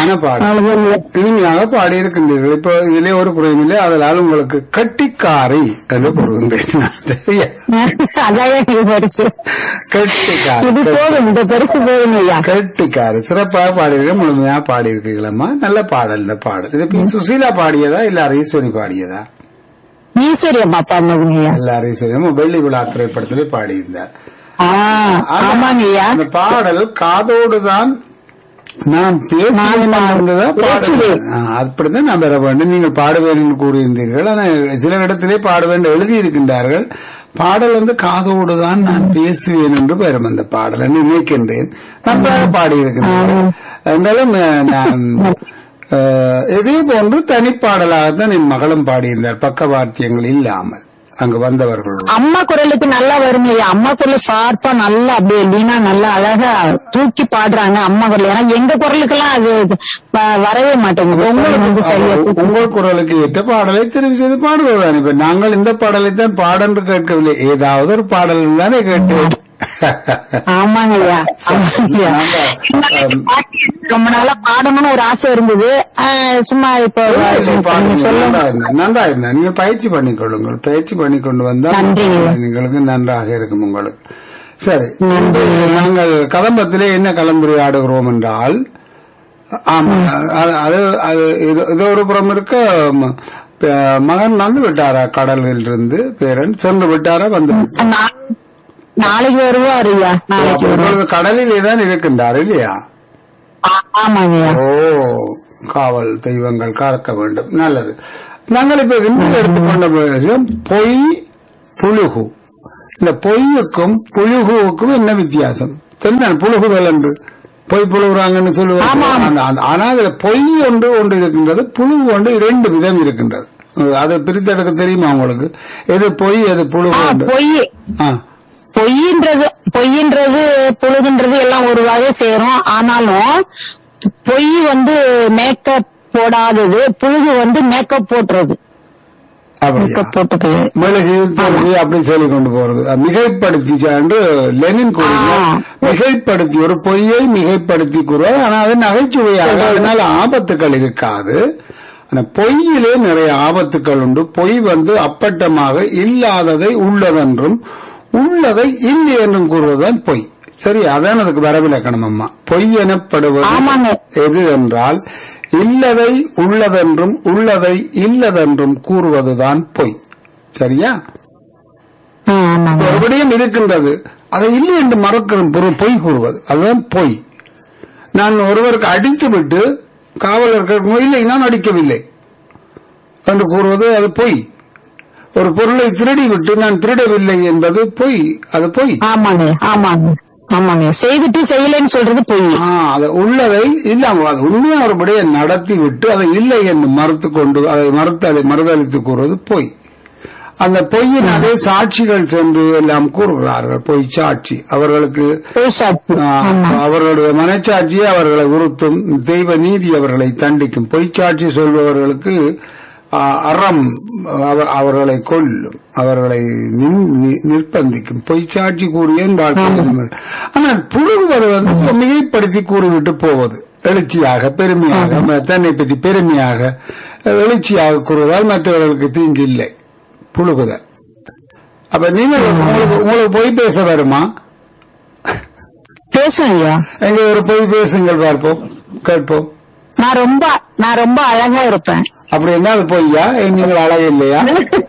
இனிமையான பாடல் அவ்வளவுதான். இனிமையாக பாடி இருக்கின்றீர்கள் இப்போ இதிலே ஒரு குறையில்லை அதனால் உங்களுக்கு கட்டிக்காரி என்று கூறுகின்றேன் சரியா? அதான் இது பரிசு கட்டிக்காரி இது போதும் இந்த பரிசு போதும் ஐயா கட்டிக்காரி சிறப்பாக பாடியிருக்க முழுமையாக பாடியிருக்கீங்களம்மா நல்ல பாடல் இந்த பாடல் இது பி. சுசீலா பாடியதா இல்ல ஈஸ்வரி பாடியதா ஈஸ்வரி அம்மா பாடினதுங்க ஐயா இல்ல ஈஸ்வரி வெள்ளி விழா திரைப்படத்திலே பாடியிருந்தார் ஆ, ஆமாங்க ஐயா அந்த பாடல் காதோடுதான் நான் பேசுவேன் இருந்ததா பாடல் பேசுவேன். ஆ, அப்படித்தான் நான் பெற வேண்டும் நீங்கள் பாடுவேன் என்று கூறியிருந்தீர்கள் ஆனால் சில இடத்திலே பாடுவேன் என்று எழுதியிருக்கின்றார்கள் பாடல் வந்து காதோடுதான் நான் பேசுவேன் என்று பெறும் அந்த பாடல் என்று நினைக்கின்றேன் நன்றாக பாடியிருக்கின்றேன் என்றாலும் அஹ், நான் அஹ், இதே போன்று தனிப்பாடலாகத்தான் என் மகளும் பாடியிருந்தார் பக்கவாத்தியங்கள் இல்லாமல் அங்கு வந்தவர்கள் அம்மா குரலுக்கு நல்லா வரும் ஐயா அம்மா குரல் ஷார்ப்பா நல்லா அப்படியே லீனா நல்லா அழகா தூக்கி பாடுறாங்க அம்மா குரல் ஏன்னா எங்க குரலுக்கெல்லாம் அது வ- வரவே மாட்டேங்குது உங்களுக்கு வந்து சரியா தூக்கி- உங்கள் குரலுக்கு ஏற்ற பாடலை தெரிவு செய்து பாடுவதுதான் இப்ப நாங்கள் இந்த பாடலை தான் பாடென்று கேட்கவில்லை ஏதாவது ஒரு பாடல் தானே கேட்டேன் ஆமாங்க ஐயா ஆமாங்க ஐயா. நாங்க, ஆம், ரொம்ப நாளா பாடணும்னு ஒரு ஆசை இருந்தது ஆ, சும்மா இப்போ பாடுங்க. சொல்ல நன்றா இருந்தா- நன்றா இருந்தா நீங்க பயிற்சி பண்ணிக் கொள்ளுங்கள் பயிற்சி பண்ணி கொண்டு வந்தால் நன்றிங்க. உங்களுக்கு நன்றாக இருக்கும் உங்களுக்கு சரி இன்று நாங்கள் கதம்பத்திலே என்ன கலந்துரையாடுகிறோம் என்றால் ஆமா அது- அது அது இது- இது ஒரு புறம் இருக்க ம- ப- மகன் வந்து விட்டாரா கடலில் இருந்து பேரன் சென்று விட்டாரா வந்து விட்டாரா? நா- நாளைக்கு வருவாரு ஐயா நாளைக்கு வருவார் இப்பொழுது கடலிலே தான் இருக்கின்றார் இல்லையா ஆ- ஆமாங்க ஐயா ஓ காவல் தெய்வங்கள் காக்க வேண்டும் நல்லது நாங்கள் இப்ப இன்னும் எடுத்துக்கொண்ட விஷயம் பொய் புழுகு இந்த பொய்யுக்கும் புழுகுவுக்கும் என்ன வித்தியாசம் தெரியும் புழுகுதல் என்று பொய் புழுகுறாங்கன்னு சொல்லுவாங்க அந்த- அந்த- ஆனா அதுல பொய் ஒன்று ஒன்று இருக்கின்றது புழுகு ஒன்று இரண்டு விதம் இருக்கின்றது அதை பிரித்தெடுக்க தெரியுமா உங்களுக்கு எது பொய் எது புழுகு ஆ, என்று பொய் ஆ. பொய்ன்றது பொய்ன்றது புழுகுன்றது எல்லாம் ஒரு வகை சேரும் ஆனாலும் பொய் வந்து மேக்கப் போடாதது புழுகு வந்து மேக்கப் போட்டுறது அப்படியா மேக்கப் போட்டது மிளகு தோல்வி அப்படி சொல்லி கொண்டு போறது அது மிகைப்படுத்தி என்று லெனின் கூறினார் ஆ. மிகைப்படுத்தி ஒரு பொய்யை மிகைப்படுத்தி கூறுவது ஆனால் அது நகைச்சுவையாக அதனால ஆபத்துக்கள் இருக்காது ஆனா பொய்யிலே நிறைய ஆபத்துக்கள் உண்டு பொய் வந்து அப்பட்டமாக இல்லாததை உள்ளதென்றும் உள்ளதை இல்லை என்றும் கூறுவதுதான் பொய் சரி அதான் அதுக்கு வரவிலக்கணம் அம்மா பொய் எனப்படுவது ஆமாங்க. எது என்றால் இல்லதை உள்ளதென்றும் உள்ளதை இல்லதென்றும் கூறுவதுதான் பொய் சரியா ஆ, ஆமாங்க ஒரு விடயம் இருக்கின்றது அதை இல்லை என்று மறக்கிறோம் பொருள் பொய் கூறுவது அதுதான் பொய் நான் ஒருவருக்கு அடித்து விட்டு காவலர்கள் இல்லை நான் அடிக்கவில்லை என்று கூறுவது அது பொய் ஒரு பொருளை திருடி விட்டு நான் திருடவில்லை என்பது பொய் அது பொய் ஆமாங்க ஆமாங்க ஆமாங்க செய்துட்டு செய்யலைன்னு சொல்றது பொய் ஆ, அது உள்ளதை இல்லாம அது உண்மையா ஒரு விடயம் நடத்தி விட்டு அதை இல்லை என்று மறுத்து கொண்டு அதை மறுத்து அதை மறுதளித்து கூறுவது பொய் அந்த பொய்யின் அதே சாட்சிகள் சென்று எல்லாம் கூறுகிறார்கள் பொய் சாட்சி அவர்களுக்கு பொய் சாட்சி ஆ, ஆமா அவர்களுடைய மனச்சாட்சியை அவர்களை உறுத்தும் தெய்வ நீதி அவர்களை தண்டிக்கும் பொய்ச்சாட்சி சொல்பவர்களுக்கு ஆ, அறம் அவர் அவர்களை கொல்லும் அவர்களை நின்- நி- நிர்பந்திக்கும் பொய்ச்சாட்சி கூறியேன் வாழ்க்கை ஆனால் புழுங்குவது வந்து மிகைப்படுத்தி கூறிவிட்டு போவது எழுச்சியாக பெருமையாக ம- தன்னை பற்றி பெருமையாக எழுச்சியாக கூறுவதால் மற்றவர்களுக்கு தீங்கு இல்லை புழுகுதல் அப்ப நீங்க உங்களுக்கு உங்களுக்கு பொய் பேச வருமா பேசுவேன் ஐயா எங்க ஒரு பொய் பேசுங்கள் பார்ப்போம் கேட்போம் நான் ரொம்ப நான் ரொம்ப அழகா இருப்பேன் அப்படி என்ன அது பொய்யா ஏன் நீங்கள் அழகு இல்லையா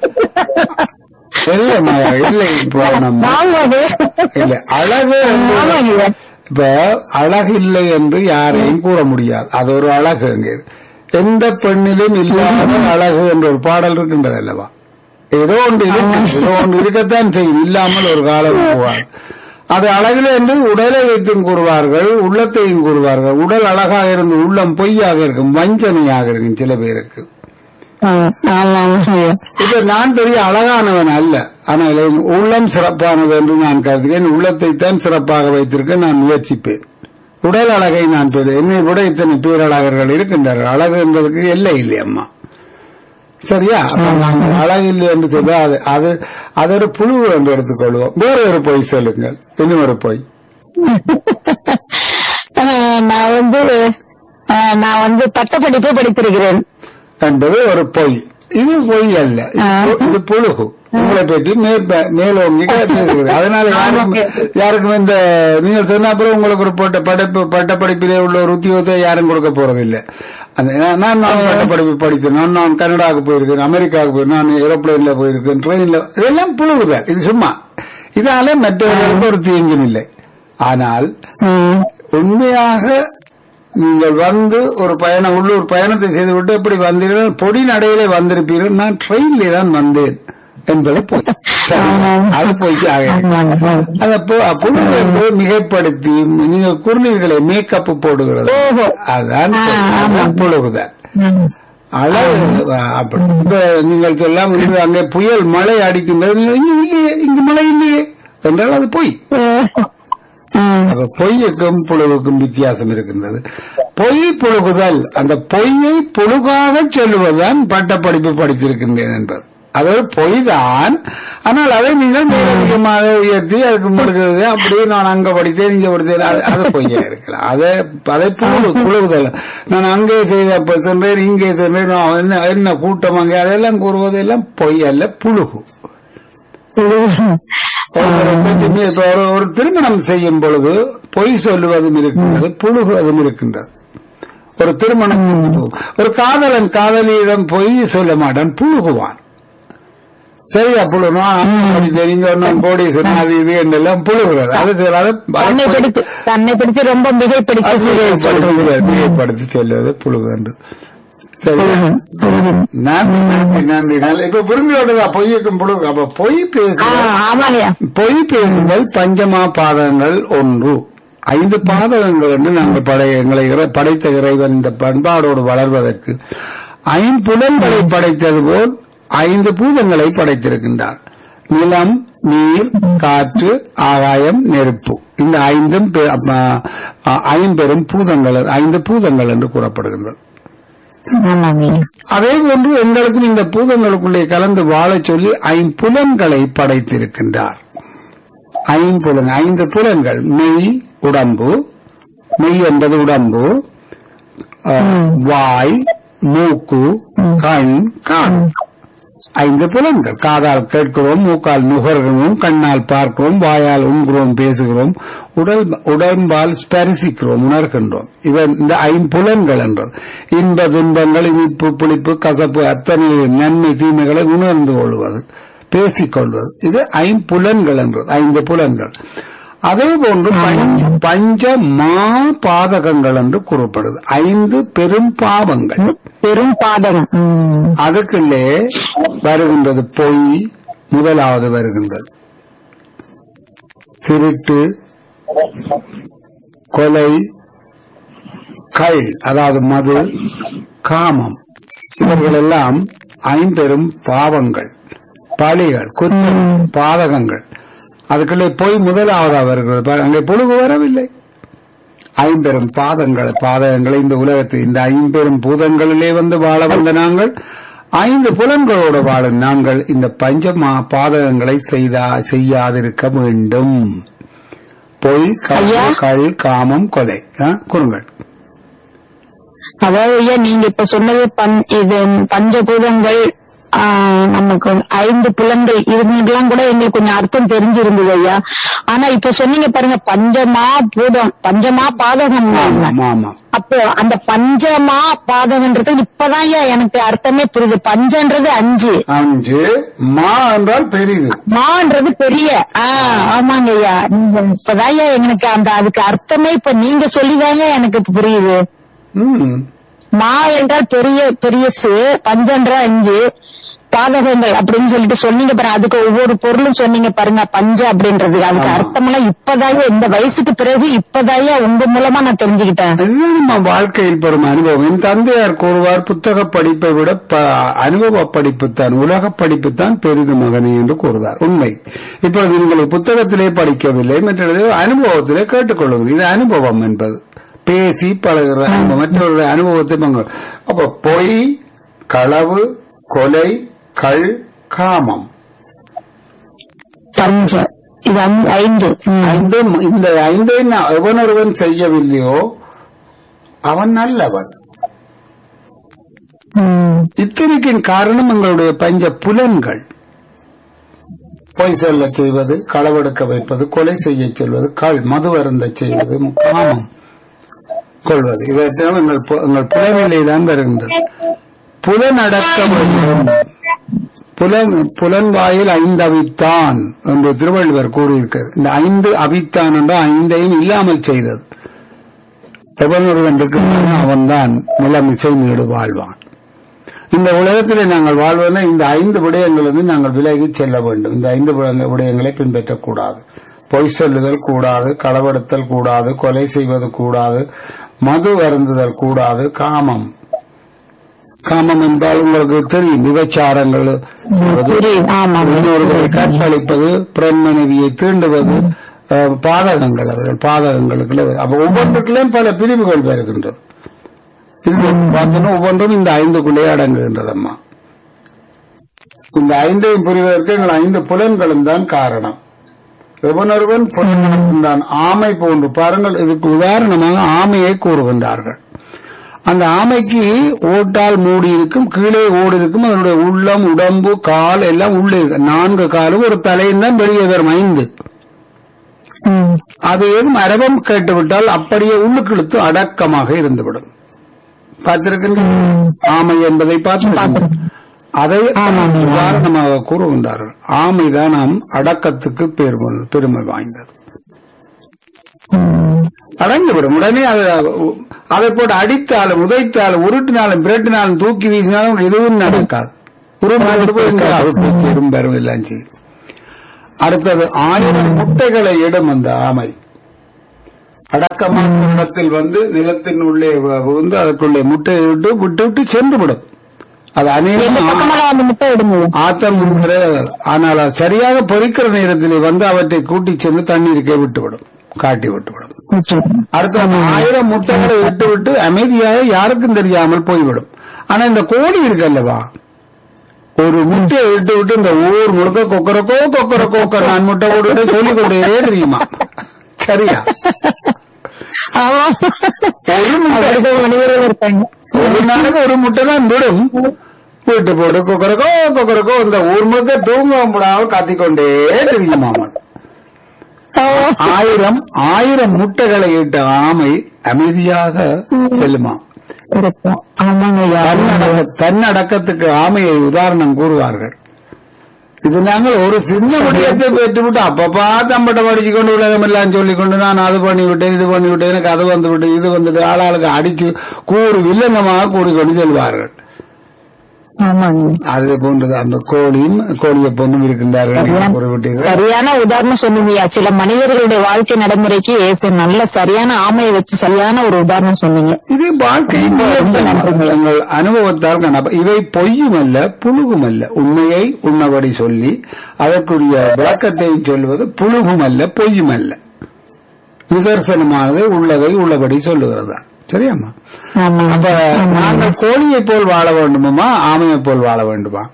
இல்லை மாயா இல்லை இப்போ நம்ம ஆமாங்க. இல்ல அழகு என்று- ஆமாங்க ஐயா. இப்ப அழகு இல்லை என்று யாரையும் கூற முடியாது அது ஒரு அழகு அங்கே எந்த பெண்ணிலும் இல்லாத அழகு என்ற ஒரு பாடல் இருக்கின்றது அல்லவா ஏதோ ஒன்று இருக்கு ஏதோ ஒன்று இருக்கத்தான் செய்யும் இல்லாமல் ஒரு காலம் போவார் அது அழகில் என்று உடலை வைத்தும் கூறுவார்கள் உள்ளத்தையும் கூறுவார்கள் உடல் அழகாக இருந்து உள்ளம் பொய்யாக இருக்கும் வஞ்சனையாக இருக்கும் சில பேருக்கு ஆ, ஆமாங்க ஐயா. இப்ப நான் பெரிய அழகானவன் அல்ல ஆனால் என் உள்ளம் சிறப்பானது என்று நான் கருதுகிறேன் உள்ளத்தை தான் சிறப்பாக வைத்திருக்க நான் முயற்சிப்பேன் உடல் அழகை நான் பெறு என்னை விட இத்தனை பேரழகர்கள் இருக்கின்றார்கள் அழகு என்பதற்கு எல்லை இல்லை அம்மா சரியா அப்ப நாங்கள் அழகு இல்லை என்று சொல்ல அது அது அது ஒரு புழு என்று எடுத்துக்கொள்வோம் வேற ஒரு பொய் சொல்லுங்கள் இன்னும் ஒரு பொய் ஆ, நான் வந்து அஹ், நான் வந்து பட்டப்படிப்பு படித்திருக்கிறேன் என்பது ஒரு பொய் இது பொய் அல்ல இது பு- இது புழுகு உங்களை பற்றி மேல் மேலோங்கி பேசுகிறது அதனால யாருக்கும் யாருக்கும் இந்த நீங்கள் சொன்ன அப்புறம் உங்களுக்கு ஒரு பட்ட படிப்பு பட்ட படிப்பிலே உள்ள ஒரு உத்தியோகத்தை யாரும் கொடுக்க போறதில்லை அந்த நான் நான் நான் பட்ட படிப்பு படித்தேன் நான் நான் கனடாவுக்கு போயிருக்கேன் அமெரிக்காவுக்கு போயிருக்கேன் நான் ஏரோப்ளேன்ல போயிருக்கேன் ட்ரெயின்ல இதெல்லாம் புழுகுதல் இது சும்மா இதால மற்றவர்களுக்கு ஒரு தீங்கும் இல்லை ஆனால் ம். உண்மையாக நீங்கள் வந்து ஒரு பயணம் உள்ளூர் பயணத்தை செய்துவிட்டு எப்படி வந்தீர்கள் பொடி நடையிலே வந்திருப்பீர்கள் நான் ட்ரெயின்ல தான் வந்தேன் என்பது போய் அது போய் ஆமாங்க. அதை புழுவு என்பது மிகைப்படுத்தி நீங்க குறுநீர்களை மேக்கப் போடுகிறது ஓஹோ. அதான் ஆ, அதான் புழுகுதல் ம். அழகு அப்படி இப்ப நீங்கள் சொல்லாம் இன்று அங்கே புயல் மழை அடிக்கின்றது நீங்கள் இங்கு இல்லையே இங்கு மழை இல்லையே என்றால் அது பொய் ம். அப்ப பொய்யுக்கும் புழுவுக்கும் வித்தியாசம் இருக்கின்றது பொய் புழுகுதல் அந்த பொய்யை புழுகாக சொல்லுவதுதான் பட்டப்படிப்பு படித்திருக்கின்றேன் என்பது அது ஒரு பொய் தான் ஆனால் அதை நீங்கள் மேலதிகமாக உயர்த்தி அதுக்கு முடுக்கிறது அப்படியே நான் அங்க படித்தேன் இங்க படித்தேன் அது- அது பொய்யா இருக்கலாம் அதை அதை புழு புழுகுதல் நான் அங்கே செய்த அப்ப சென்றேன் இங்கே சென்றேன் நான் என்ன என்ன கூட்டம் அங்கே அதெல்லாம் கூறுவதெல்லாம் பொய் அல்ல புழுகு ஒருவரை பற்றி நீ இப்ப ஒரு ஒரு திருமணம் செய்யும் பொழுது பொய் சொல்லுவதும் இருக்கின்றது புழுகுவதும் இருக்கின்றது ஒரு திருமணம் ஒரு காதலன் காதலியிடம் பொய் சொல்ல மாட்டான் புழுகுவான் சரியா புழுணும் அப்படி தெரிஞ்ச நான் போடி சொன்ன அது இது என்றெல்லாம் புழுகுறது அது சரி, அது- தன்னை அது பிடித்து தன்னை பிடித்து ரொம்ப மிகைப்பிடித்து அது சொல்றது சொல்றது மிகைப்படுத்தி சொல்லுவது புழுகு என்று சரி நன்றி நன்றி நன்றி நல்ல இப்ப புரிந்து கொண்டதா பொய்யுக்கும் புழுகு அப்ப பொய் ஆ, பேசுவது ஆமாங்கய்யா பொய் பேசுதல் பஞ்சமா பாதகங்கள் ஒன்று ஐந்து பாதகங்கள் என்று நாங்கள் படை எங்களை இறை- படைத்த இறைவன் இந்த பண்பாடோடு வளர்வதற்கு ஐம்புலன்களை படைத்தது போல் ஐந்து பூதங்களை படைத்திருக்கின்றார் நிலம் நீர் காற்று ஆகாயம் நெருப்பு இந்த ஐந்தும் பெ- அ- அ- ஐம்பெரும் பூதங்கள் ஐந்து பூதங்கள் என்று கூறப்படுகின்றது ஆமாங்கய்யா அதே போன்று எங்களுக்கும் இந்த பூதங்களுக்குள்ளே கலந்து வாழச் சொல்லி ஐம்புலன்களை படைத்திருக்கின்றார் ஐம்புலன் ஐந்து புலன்கள் மெய் உடம்பு மெய் என்பது உடம்பு அஹ், வாய் மூக்கு கண் காது ஐந்து புலன்கள் காதால் கேட்கிறோம் மூக்கால் நுகர்கிறோம் கண்ணால் பார்க்கிறோம் வாயால் உண்கிறோம் பேசுகிறோம் உடல் உடம்பால் ஸ்பரிசிக்கிறோம் உணர்கின்றோம் இவன் இந்த ஐம்புலன்கள் என்றது இன்ப துன்பங்கள் இனிப்பு புளிப்பு கசப்பு அத்தனை நன்மை தீமைகளை உணர்ந்து கொள்வது பேசிக்கொள்வது இது ஐம்புலன்கள் என்றது ஐந்து புலன்கள் அதே போன்று பஞ்ச- பஞ்ச மா பாதகங்கள் என்று கூறப்படுது ஐந்து பெரும் பாவங்கள் பெரும் பாதகம் ம். அதுக்குள்ளே வருகின்றது பொய் முதலாவது வருகின்றது திருட்டு கொலை கள் அதாவது மது காமம் இவர்கள் எல்லாம் ஐம்பெரும் பாவங்கள் பழிகள் குற்றம் பாதகங்கள் அதுக்குள்ளே பொய் முதலாவதா வருகிறது பாரு, அங்கே புழுகு வரவில்லை ஐம்பெரும் பாதங்கள் பாதகங்களை இந்த உலகத்தில் இந்த ஐம்பெரும் பூதங்களிலே வந்து வாழ வந்த நாங்கள் ஐந்து புலன்களோடு வாழும் நாங்கள் இந்த பஞ்சமா பாதகங்களை செய்தா செய்யாதிருக்க வேண்டும் பொய் ஐயா. கல் கள் காமம் கொலை ஆ, கூறுங்கள் அதாவது ஐயா நீங்க இப்ப சொன்னது பஞ்- இது பஞ்சபூதங்கள் ஆ, நமக்கு ஐந்து புலன்கள் இதுக்கெல்லாம் கூட எங்களுக்கு கொஞ்சம் அர்த்தம் தெரிஞ்சிருந்தது ஐயா ஆனா இப்ப சொன்னீங்க பாருங்க பஞ்சமா பூதம் பஞ்சமா பாதகம் ஆமா ஆமா அப்போ அந்த பஞ்சமா பாதகன்றது இப்பதான் ஐயா எனக்கு அர்த்தமே புரியுது பஞ்சன்றது அஞ்சு அஞ்சு மா என்றால் பெரிது மான்றது பெரிய ஆ ஆமாங்க ஐயா நீங்க இப்பதான் ஐயா எனக்கு அந்த அதுக்கு அர்த்தமே இப்ப நீங்க சொல்லிதாங்க எனக்கு இப்ப புரியுது ம் மா என்றால் பெரிய பெரியசு பஞ்சன்ற அஞ்சு பாதகங்கள் அப்படின்னு சொல்லிட்டு சொன்னீங்க பாருங்க அதுக்கு ஒவ்வொரு பொருளும் சொன்னீங்க பாருங்க பஞ்ச அப்படின்றது அதுக்கு ஆமா. அர்த்தமெல்லாம் இப்பதாயா இந்த வயசுக்கு பிறகு இப்பதாயா உங்க மூலமா நான் தெரிஞ்சுக்கிட்டேன் அதுதான் நம்ம வாழ்க்கையில் பெறும் அனுபவம் என் தந்தையார் கூறுவார் புத்தக படிப்பை விட ப- அனுபவ படிப்புத்தான் உலக படிப்புத்தான் பெரிது மகனே என்று கூறுவார் உண்மை இப்பொழுது நீங்கள் புத்தகத்திலே படிக்கவில்லை மற்றது அனுபவத்திலே கேட்டுக்கொள்ளுங்கள் இது அனுபவம் என்பது பேசி பழகுற அனுபவம் மற்றவருடைய அனுபவத்தை பங்கு அப்ப பொய் களவு கொலை கள் காமம் பஞ்ச இது ஐந்து- ஐந்து ம். ஐந்து இந்த ஐந்தை நான் எவனொருவன் செய்யவில்லையோ அவன் நல்லவன் ம். இத்தனைக்கும் காரணம் எங்களுடைய பஞ்ச புலன்கள் பொய் சொல்ல செய்வது களவெடுக்க வைப்பது கொலை செய்ய செல்வது கள் மது அருந்த செய்வது காமம் கொள்வது இதைத்தான் எங்கள் பு- எங்கள் புலனிலே தான் வருகின்றது புலனடக்க வேண்டும் புலன் புலன் வாயில் ஐந்து அவித்தான் என்று திருவள்ளுவர் கூறியிருக்கிறார் இந்த ஐந்து அவித்தான் என்ற ஐந்தையும் இல்லாமல் செய்தது எவன் ஒருவன் இருக்கிறானோ அவன்தான் நிலமிசை நீடு வாழ்வான் இந்த உலகத்திலே நாங்கள் வாழ்வதா இந்த ஐந்து விடயங்களிலிருந்து நாங்கள் விலகி செல்ல வேண்டும் இந்த ஐந்து விடங்க- விடயங்களை பின்பற்றக்கூடாது பொய் சொல்லுதல் கூடாது களவெடுத்தல் கூடாது கொலை செய்வது கூடாது மது அருந்துதல் கூடாது காமம் காமம் என்றால் உங்களுக்கு தெரியும் விபச்சாரங்கள் செய்வது, புரியுது. ஆமா இன்னொருவரை கற்பழிப்பது பெண் மனைவியை தீண்டுவது அஹ், பாதகங்கள் அவர்கள் பாதகங்களுக்குள்ள அப்ப ஒவ்வொன்றுக்குள்ளேயும் பல பிரிவுகள் வருகின்றது இது பார்த்தோன்னா ஒவ்வொன்றும் இந்த ஐந்துக்குள்ளே அடங்குகின்றதம்மா இந்த ஐந்தையும் புரிவதற்கு எங்கள் ஐந்து புலன்களும் தான் காரணம் எவனொருவன் புலன்களும் தான் ஆமை போன்று பாருங்கள் இதுக்கு உதாரணமாக ஆமையை கூறுகின்றார்கள் அந்த ஆமைக்கு ஓட்டால் மூடி இருக்கும் கீழே ஓடி இருக்கும் அதனுடைய உள்ளம் உடம்பு கால் எல்லாம் உள்ளே இருக்கு. நான்கு காலும் ஒரு தலையும் தான் வெளியே வரும் ஐந்து ம். அது ஏதும் அரவம் கேட்டுவிட்டால் அப்படியே உள்ளுக்கிழுத்து அடக்கமாக இருந்துவிடும் பார்த்திருக்கின்ற ஆமை என்பதை பார்த்து அதை உதாரணமாக கூறுகின்றார்கள் ஆமைதான் நாம் அடக்கத்துக்கு பெருமை பெருமை வாய்ந்தது அடங்கிவிடும் உடனே அதை அதை போட்டு அடித்தாலும் உதைத்தாலும் உருட்டினாலும் பிரட்டினாலும் தூக்கி வீசினாலும் எதுவும் நடக்காது உருட்டு பெரும் எல்லாம் செய்யும் அடுத்தது ஆயிரம் முட்டைகளை இடும் அந்த ஆமை அடக்கமான இடத்தில் வந்து நிலத்தின் உள்ளே வ- வந்து அதற்குள்ளே முட்டையை விட்டு விட்டு விட்டு சென்று விடும் அது எந்த அநேகம் பக்கமெல்லாம் வந்து முட்டை இடுங்க ஆத்தம் இருக்கிறது ஆனால் அது சரியாக பொறிக்கிற நேரத்திலே வந்து அவற்றை கூட்டிச் சென்று தண்ணீருக்கே விட்டுவிடும் காட்டி விட்டுவிடும் அடுத்து அந்த ஆயிரம் முட்டைகளை விட்டு விட்டு அமைதியாக யாருக்கும் தெரியாமல் போய்விடும் ஆனா இந்த கோழி இருக்கு அல்லவா ஒரு முட்டையை விட்டு விட்டு இந்த ஊர் முழுக்க கொக்கரக்கோ கொக்கரக்கோ நான் முட்டை போட்டு சொல்லிக் கொண்டே தெரியுமா சரியா ஆமா ஒரு முட்டை அப்படிதான் மனிதர்கள் இருப்பாங்க ஒரு நாளைக்கு ஒரு முட்டை தான் விடும் வீட்டு போட்டு கொக்கரக்கோ கொக்கரக்கோ இந்த ஊர் முழுக்க தூங்க முடியாமல் கத்திக்கொண்டே தெரியுமா அவன் ஆயிரம் ஆயிரம் முட்டைகளை இட்ட ஆமை அமைதியாக செல்லுமா இருக்கும் ஆமாங்க ஐயா தன்னடக்க தன்னடக்கத்துக்கு ஆமையை உதாரணம் கூறுவார்கள் இது நாங்கள் ஒரு சின்ன விடயத்தை பெற்றுவிட்டு அப்பப்பா தம்பட்ட படிச்சு கொண்டு உலகம் எல்லாம் சொல்லிக் கொண்டு நான் அது பண்ணி விட்டேன் இது பண்ணி விட்டேன் எனக்கு அது வந்து விட்டு இது வந்துட்டு ஆளாளுக்கு அடிச்சு கூறு வில்லங்கமாக கூறிக்கொண்டு செல்வார்கள் ஆமாங்க அது போன்றது அந்த கோழியும் கோழியை பொண்ணும் இருக்கின்றார்கள் சரியான- கூறிவிட்டீர்கள் சரியான உதாரணம் சொன்னீங்கய்யா சில மனிதர்களுடைய வாழ்க்கை நடைமுறைக்கு சரி, நல்ல சரியான ஆமையை வச்சு சரியான ஒரு உதாரணம் சொன்னீங்க இது வாழ்க்கை எங்கள் அனுபவத்தால் காணப்ப இவை பொய்யும் அல்ல புழுகும் அல்ல உண்மையை உண்ணபடி சொல்லி அதற்குரிய விளக்கத்தையும் சொல்வது புழுகும் அல்ல பொய்யும் அல்ல நிதர்சனமானதை உள்ளதை உள்ளபடி சொல்லுகிறதா சரியாம்மா ஆமா அப்ப நாங்கள் கோழியை போல் வாழ வேண்டுமா ஆமையை போல் வாழ வேண்டுமா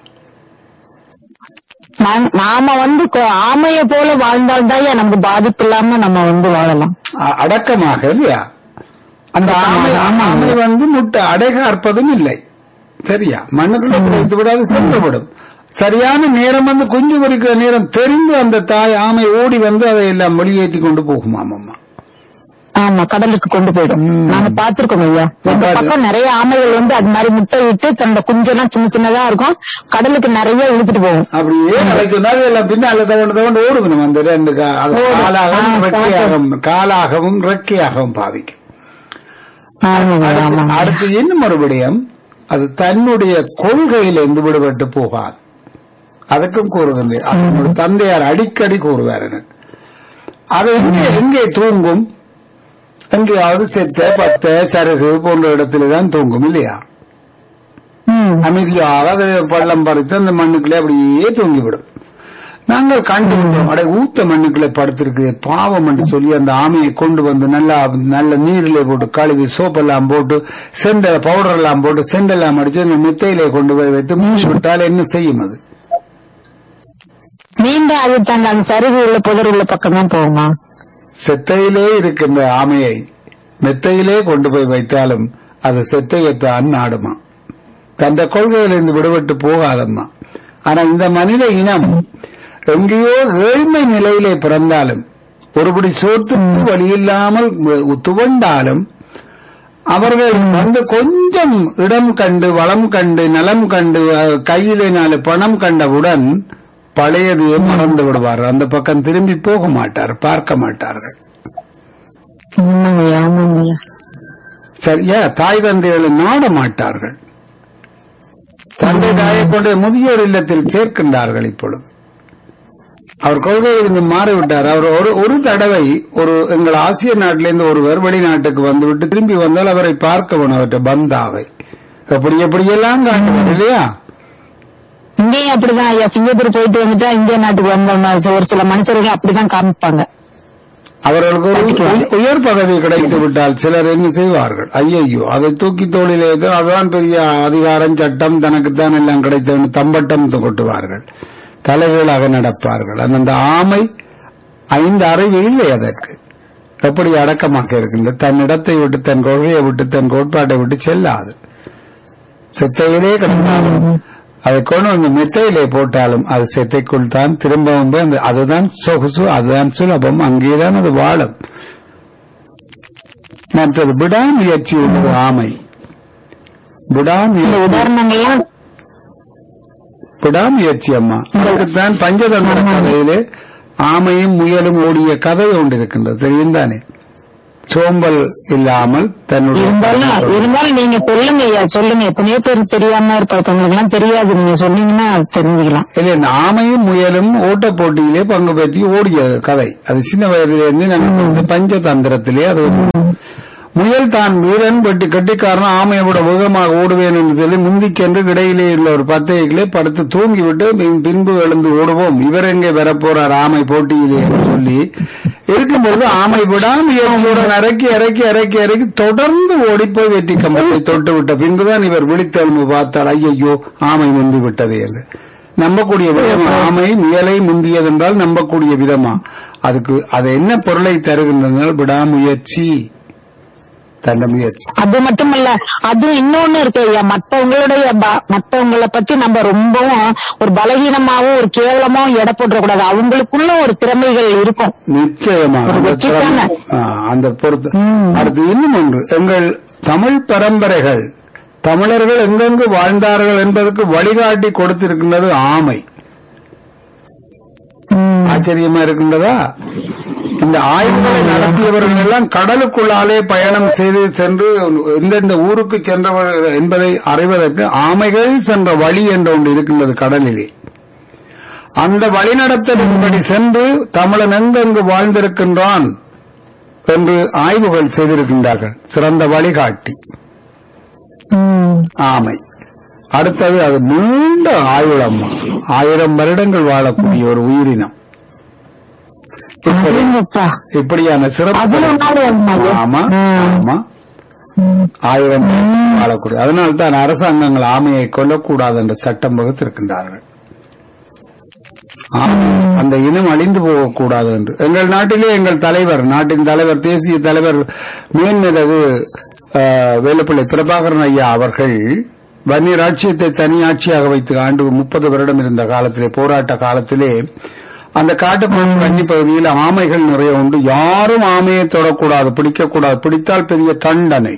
நான்- நாம வந்து கொ- ஆமையை போல வாழ்ந்தால்தான் நமக்கு பாதிப்பு இல்லாம நம்ம வந்து வாழலாம் அ- அடக்கமாக இல்லையா அந்த ஆமை ஆமை வந்து முட்டை அடைகாற்பதும் இல்லை சரியா மண்ணுக்குள்ள புதைத்து விடாது சென்றுவிடும் சரியான நேரம் வந்து குஞ்சு பொறிக்கிற நேரம் தெரிந்து அந்த தாய் ஆமை ஓடி வந்து அதை எல்லாம் வெளியேற்றி கொண்டு போகுமாம் அம்மா ஆமா கடலுக்கு கொண்டு போயிடும் நாங்க பாத்திருக்கோம் ஐயா எங்க பாரு. பக்கம் நிறைய ஆமைகள் வந்து அது மாதிரி முட்டை இட்டு தன்னோட குஞ்செல்லாம் சின்ன சின்னதா இருக்கும் கடலுக்கு நிறைய இழுத்துட்டு போகும் அப்படியே அழைச்சிருந்தால் எல்லாம் பின்னால தவண்டு தவண்டு ஓடுவிடும் அந்த ரெண்டு கா- அது ஓடும். காலாகவும் ஆ, ரெக்கையாகவும் காலாகவும் ரெக்கையாகவும் பாவிக்கும் ஆமாங்க அடுத்து- ஆமாங்க அடுத்து இன்னும் ஒரு விடயம் அது தன்னுடைய கொள்கையிலிருந்து விடுபட்டு போகாது அதுக்கும் கூறுகின்றேன் அது என்னோட தந்தையார் அடிக்கடி கூறுவார் எனக்கு அது எங்கே எங்கே தூங்கும் எங்கேயாவது செத்த பத்த சருகு போன்ற இடத்துல தான் தூங்கும் இல்லையா ம். அமைதியாக அது பள்ளம் பறித்து அந்த மண்ணுக்குள்ளே அப்படியே தூங்கிவிடும் நாங்கள் கண்டுபிடித்தோம் அடே ஊத்த மண்ணுக்குள்ளே படுத்திருக்கு பாவம் என்று சொல்லி அந்த ஆமையை கொண்டு வந்து நல்லா நல்ல நீரிலே போட்டு கழுவி சோப்பெல்லாம் போட்டு செண்டல் பவுடர் எல்லாம் போட்டு செண்டெல்லாம் அடிச்சு அந்த மித்தையிலே கொண்டு போய் வைத்து மூச்சு விட்டால் என்ன செய்யும் அது மீண்டும் அது தங்க அந்த சரிவு உள்ள புதர் உள்ள பக்கம் தான் போகுமா செத்தையிலே இருக்கின்ற ஆமையை மெத்தையிலே கொண்டு போய் வைத்தாலும் அது செத்தையத்தான் நாடுமா தந்த கொள்கையிலிருந்து விடுபட்டு போகாதம்மா ஆனா இந்த மனித இனம் எங்கேயோ ஏழ்மை நிலையிலே பிறந்தாலும் ஒருபடி சோத்துக்கு வழியில்லாமல் துவண்டாலும் அவர்கள் வந்து கொஞ்சம் இடம் கண்டு வளம் கண்டு நலம் கண்டு அஹ், கையிலே நாலு பணம் கண்டவுடன் பழையதையும் மறந்து விடுவார் அந்த பக்கம் திரும்பி போக மாட்டார் பார்க்க மாட்டார்கள் ஆமாங்கய்யா ஆமாங்கய்யா சரியா தாய் தந்தைகளை நாட மாட்டார்கள் தந்தை தாயை கொண்டு முதியோர் இல்லத்தில் சேர்க்கின்றார்கள் இப்பொழுது அவர் கொள்கையிலிருந்து மாறிவிட்டார் அவர் ஒரு ஒரு தடவை ஒரு எங்கள் ஆசிய நாட்டிலிருந்து ஒருவர் வெளிநாட்டுக்கு வந்துவிட்டு திரும்பி வந்தால் அவரை பார்க்க வேணும் அவற்றை பந்தாவை எப்படி எப்படியெல்லாம் காட்டுவார் இல்லையா இங்கேயும் அப்படிதான் ஐயா சிங்கப்பூர் போயிட்டு வந்துட்டா இந்திய நாட்டுக்கு வந்தோம்னா ஒரு சில மனுஷர்கள் அப்படிதான் காமிப்பாங்க அவர்களுக்கு ஒரு உய- உயர் பதவி கிடைத்து விட்டால் சிலர் என்ன செய்வார்கள் ஐயையோ அதை தூக்கி தோளிலே ஏதோ அதுதான் பெரிய அதிகாரம் சட்டம் தனக்குத்தான் எல்லாம் கிடைத்தவன் தம்பட்டம் கொட்டுவார்கள் தலைகீழாக நடப்பார்கள் அந்த ஆமை ஐந்து அறிவு இல்லை அதற்கு எப்படி அடக்கமாக இருக்கின்ற தன் இடத்தை விட்டு தன் கொள்கையை விட்டு தன் கோட்பாட்டை விட்டு செல்லாது செத்தையிலே கிடந்தாலும் அதை கொண்டு வந்து மெத்தையிலே போட்டாலும் அது செத்தைக்குள் தான் திரும்பவும் போய் அந்த- அதுதான் சொகுசு அதுதான் சுலபம் அங்கேதான் அது வாழும் மற்றது விடாமுயற்சி உள்ளது ஆமை இந்த விடாமுயற்சி உதாரணங்கள்லாம் விடாமுயற்சி அம்மா அதுக்குத்தான் பஞ்சதந்திர கதையிலே ஆமையும் முயலும் ஓடிய கதை ஒன்று இருக்கின்றது தெரியும் தானே சோம்பல் இல்லாமல் தன்னுடைய இருந்தாலும் இருந்தாலும் நீங்க சொல்லுங்க ஐயா சொல்லுங்க எத்தனையோ பேர் தெரியாம இருப்பாங்க உங்களுக்கு எல்லாம் தெரியாது நீங்க சொன்னீங்கன்னா தெரிஞ்சுக்கலாம் இல்ல இந்த ஆமையும் முயலும் ஓட்ட போட்டியிலே பங்கு பெற்றி ஓடிய கதை அது சின்ன வயதிலிருந்து நம்ம பஞ்சதந்திரத்திலே அது ஒரு- முயல் தான் வீரன் வெட்டி கட்டிக்காரன் ஆமையை விட வேகமாக ஓடுவேன் என்று சொல்லி முந்திச் சென்று இடையிலே உள்ள ஒரு பத்தையிலே படுத்து தூங்கிவிட்டு பின்- பின்பு எழுந்து ஓடுவோம் இவர் எங்கே வரப்போறார் ஆமை போட்டியிலே என்று சொல்லி இருக்கும்போது ஆமை விடாமல் இறக்கி இறக்கி இறக்கி இறக்கி தொடர்ந்து ஓடிப்போய் வெற்றி கம்பத்தை தொட்டு விட்ட பின்புதான் இவர் விழித்தெழும்பு பார்த்தால் ஐயையோ ஆமை முந்தி விட்டது என்று நம்பக்கூடிய விதமா ஆமை முயலை முந்தியதென்றால் நம்பக்கூடிய விதமா அதுக்கு அது என்ன பொருளை தருகின்றனால் விடாமுயற்சி தண்ட முயற்சி அது மட்டும் இல்ல அது இன்னொன்னு இருக்கு ஐயா மத்தவங்களுடைய ப- மத்தவங்கள பத்தி நம்ம ரொம்பவும் ஒரு பலகீனமாவும் ஒரு கேவலமாவும் எடை போட்டுற கூடாது அவங்களுக்குள்ள ஒரு திறமைகள் இருக்கும் நிச்சயமாக ஒரு அந்த வெற்றிக்கான. திறமை- ஆ, அந்த பொறுத்து அடுத்து இன்னும் ஒன்று எங்கள் தமிழ் பரம்பரைகள் தமிழர்கள் எங்கெங்கு வாழ்ந்தார்கள் என்பதற்கு வழிகாட்டி கொடுத்திருக்கின்றது ஆமை ஆச்சரியமா இருக்கின்றதா இந்த ஆய்வுகளை நடத்தியவர்கள் எல்லாம் கடலுக்குள்ளாலே பயணம் செய்து சென்று எந்தெந்த ஊருக்கு சென்றவர்கள் என்பதை அறிவதற்கு ஆமைகள் சென்ற வழி என்ற ஒன்று இருக்கின்றது கடலிலே அந்த வழிநடத்தலின்படி சென்று தமிழன் எங்கெங்கு வாழ்ந்திருக்கின்றான் என்று ஆய்வுகள் செய்திருக்கின்றார்கள் சிறந்த வழிகாட்டி ம். ஆமை அடுத்தது அது நீண்ட ஆயுளம்மா ஆயிரம் வருடங்கள் வாழக்கூடிய ஒரு உயிரினம் இப்படி- அப்படிங்கப்பா. இப்படியான சிறப்பு அவ்வளவு நாள் வருமா அது? ஆமா ம். ஆமா ஆயிரம் வருடம் வாழக்கூடிய அதனால் தான் அரசாங்கங்கள் ஆமையை கொல்லக்கூடாது என்ற சட்டம் வகுத்திருக்கின்றார்கள் ஆமை, அந்த இனம் அழிந்து போகக்கூடாது என்று எங்கள் நாட்டிலே எங்கள் தலைவர் நாட்டின் தலைவர் தேசிய தலைவர் மேன்மிளகு வேலுப்பிள்ளை பிரபாகரன் ஐயா அவர்கள் வன்னி ராட்சியத்தை தனியாட்சியாக வைத்து ஆண்டு முப்பது வருடம் இருந்த காலத்திலே போராட்ட காலத்திலே அந்த காட்டுப்பகுதி வன்னி பகுதியில் ஆமைகள் நிறைய உண்டு யாரும் ஆமையை தொடக்கூடாது பிடிக்கக்கூடாது பிடித்தால் பெரிய தண்டனை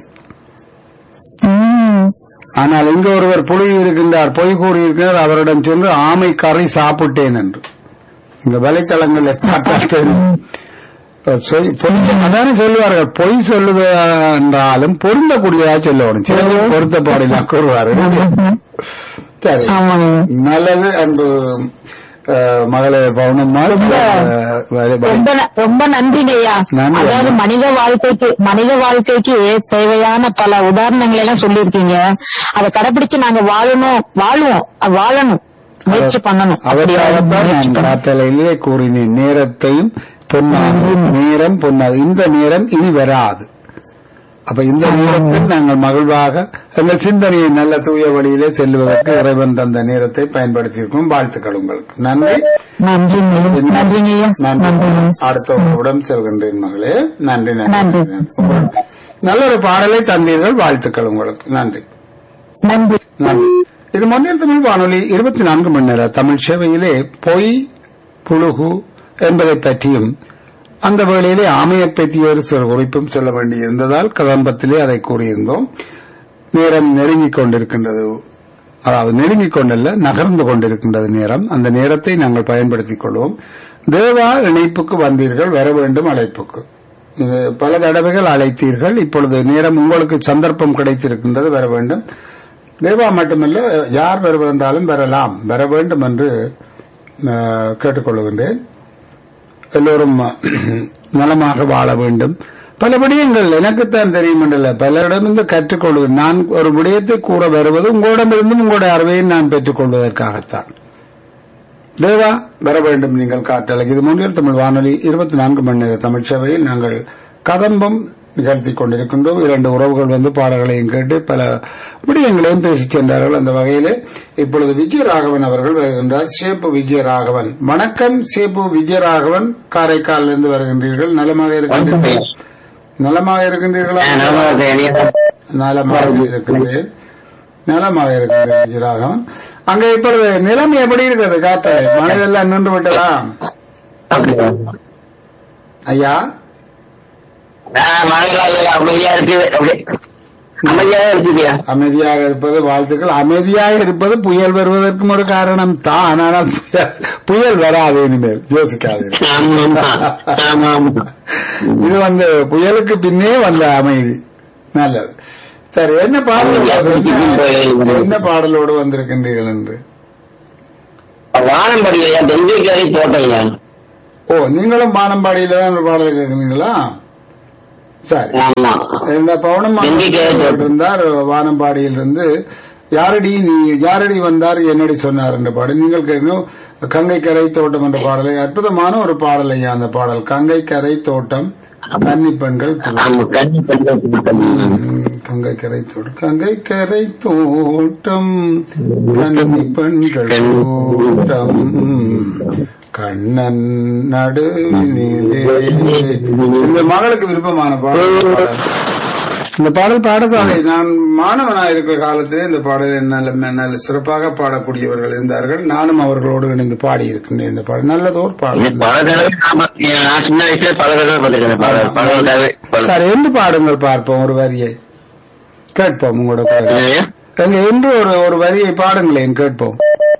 ம். ஆனால் இங்க ஒருவர் புலி இருக்கின்றார் பொய் கூறியிருக்கிறார் அவரிடம் சென்று ஆமை கறி சாப்பிட்டேன் என்று இங்க வலைத்தளங்களில் பார்த்தால் தெரியும். சொல்- பொய் அதானே சொல்லுவார்கள் பொய் சொல்லுது என்றாலும் பொருந்தக்கூடியதா சொல்லணும் சில பேர் பொருத்தப்பாடிலாம் கூறுவார்கள் சரி ஆமாங்க நல்லது அன்பு அஹ், மகளே பவுனம்மாள் அஹ், வ- வ- ரொம்ப ந- ரொம்ப நன்றிங்க ஐயா நன்றி. அதாவது மனித வாழ்க்கைக்கு மனித வாழ்க்கைக்கு தேவையான பல உதாரணங்களை எல்லாம் சொல்லியிருக்கீங்க அதை கடைபிடிச்சு நாங்க வாழணும் வாழுவோம் அஹ் வாழணும் முயற்சி பண்ணணும் அவருக்காகத்தான் முயற்சி நான் பண்ணணும். காத்தலையிலே கூறினேன் நேரத்தையும் பொன்னாது நேரம் பொன்னாது இந்த நேரம் இனி வராது அப்ப இந்த நேரத்தில் நாங்கள் மகிழ்வாக எங்கள் சிந்தனையை நல்ல தூய வழியிலே செல்வதற்கு இறைவன் தந்த நேரத்தை பயன்படுத்தியிருக்கோம் வாழ்த்துக்கள் உங்களுக்கு நன்றி நன்றிங்க ஐயா. நன்றிங்க ஐயா நன்றி நன்றிங்க அடுத்த உடன் செல்கின்றேன் மகளே நன்றி நன்றி நன்றி. உங்கள் நல்ல ஒரு பாடலை தந்தீர்கள் வாழ்த்துக்கள் உங்களுக்கு நன்றி நன்றி நன்றி இது மொழியில் தமிழ் வானொலி இருபத்தி நான்கு மணி நேர தமிழ் சேவையிலே பொய் புழுகு என்பதை பற்றியும் அந்த வேளையிலே ஆமையைப் பற்றிய ஒரு சிறு குறிப்பும் சொல்ல வேண்டியிருந்ததால் கதம்பத்திலே அதை கூறியிருந்தோம் நேரம் நெருங்கிக் கொண்டிருக்கின்றது அதாவது நெருங்கிக் கொண்டல்ல நகர்ந்து கொண்டிருக்கின்றது நேரம் அந்த நேரத்தை நாங்கள் பயன்படுத்திக் கொள்வோம் தேவா இணைப்புக்கு வந்தீர்கள் வர வேண்டும் அழைப்புக்கு இது பல தடவைகள் அழைத்தீர்கள் இப்பொழுது நேரம் உங்களுக்கு சந்தர்ப்பம் கிடைத்திருக்கின்றது வர வேண்டும் தேவா மட்டுமல்ல யார் வருவதாலும் வரலாம் வர வேண்டும் என்று அஹ், கேட்டுக்கொள்கின்றேன் எல்லோரும் நலமாக வாழ வேண்டும் பல விடயங்கள் எனக்குத்தான் தெரியும் என்றல்ல பலரிடமிருந்து கற்றுக்கொள்வேன் நான் ஒரு விடயத்தை கூற வருவது உங்களிடமிருந்தும் உங்களுடைய அறிவையை நான் பெற்றுக்கொள்வதற்காகத்தான் தேவா வர வேண்டும் நீங்கள் காற்றலைக்கு இது முன்னில் தமிழ் வானொலி இருபத்தி நான்கு மணி நேர தமிழ் சேவையில் நாங்கள் கதம்பம் நிகழ்த்தி கொண்டிருக்கின்றோம் இரண்டு உறவுகள் வந்து பாடல்களையும் கேட்டு பல விடயங்களையும் பேசிச் சென்றார்கள் அந்த வகையிலே இப்பொழுது விஜயராகவன் அவர்கள் வருகின்றார் சேப்பு விஜயராகவன் வணக்கம் சேப்பு விஜயராகவன் காரைக்காலிலிருந்து வருகின்றீர்கள் நலமாக இருக்கின்றீர்கள் நலமாக இருக்கின்றீர்களா நலமாக இருக்கின்றேன் நலமாக இருக்கின்றேன் விஜயராகவன் அங்க இப்பொழுது நிலைமை எப்படி இருக்கிறது காத்தலை மழையெல்லாம் நின்று விட்டதா ஐயா அமைதியா இருக்கு அமைதியா இருக்குதியா அமைதியாக இருப்பது வாழ்த்துக்கள் அமைதியாக இருப்பது புயல் வருவதற்கும் ஒரு காரணம் தான் ஆனால் புயல் புயல் வராது இனிமேல் யோசிக்காது ஆமா ஆமா ஆமா இது வந்து புயலுக்கு பின்னே வந்த அமைதி நல்லது சரி என்ன பாடல் என்ன பாடலோடு வந்திருக்கின்றீர்கள் என்று வானம்படியா பெஞ்சைக்காரி தோட்டையா ஓ நீங்களும் வானம்பாடியில தான் ஒரு பாடல் கேட்கிறீங்களா சரி ஆமா இந்த பவுனம் எங்கே இருந்தார் வானம்பாடியில் இருந்து யாரடி நீ யாரடி வந்தார் என்னடி சொன்னார் என்ற பாடல் நீங்கள் கேட்கணும் கங்கை கரை தோட்டம் என்ற பாடலை அற்புதமான ஒரு பாடல் ஐயா அந்த பாடல் கங்கை கரை தோட்டம் கன்னி பெண்கள் பூ. ஆமா கண்ணி பெண்கள் கூட்டம். ம், கங்கை கரை தோட்டம் கங்கை கரை தோட்டம் கன்னி பெண்கள் கூட்டம் கண்ணன் நடுவினிலே இந்த மகளுக்கு விருப்பமான பாடல் இந்த பாடல் பாடசாலை நான் மாணவனா இருக்கிற காலத்திலே இந்த பாடலை நல்ல நல்ல சிறப்பாக பாடக்கூடியவர்கள் இருந்தார்கள் நானும் அவர்களோடு இணைந்து பாடி இருக்கின்றேன் இந்த பாடல் நல்லதோர் இது பாடல் பல தடவை ஆமா. நான் சின்ன வயசுல பல தடவை பார்த்திருக்கேன் பல பல தடவை பல- சார் என்று பாடுங்கள் பார்ப்போம் ஒரு வரியை கேட்போம் உங்களோட பாடல் என்னது? எங்க என்று ஒரு ஒரு வரியை பாடுங்களேன் கேட்போம்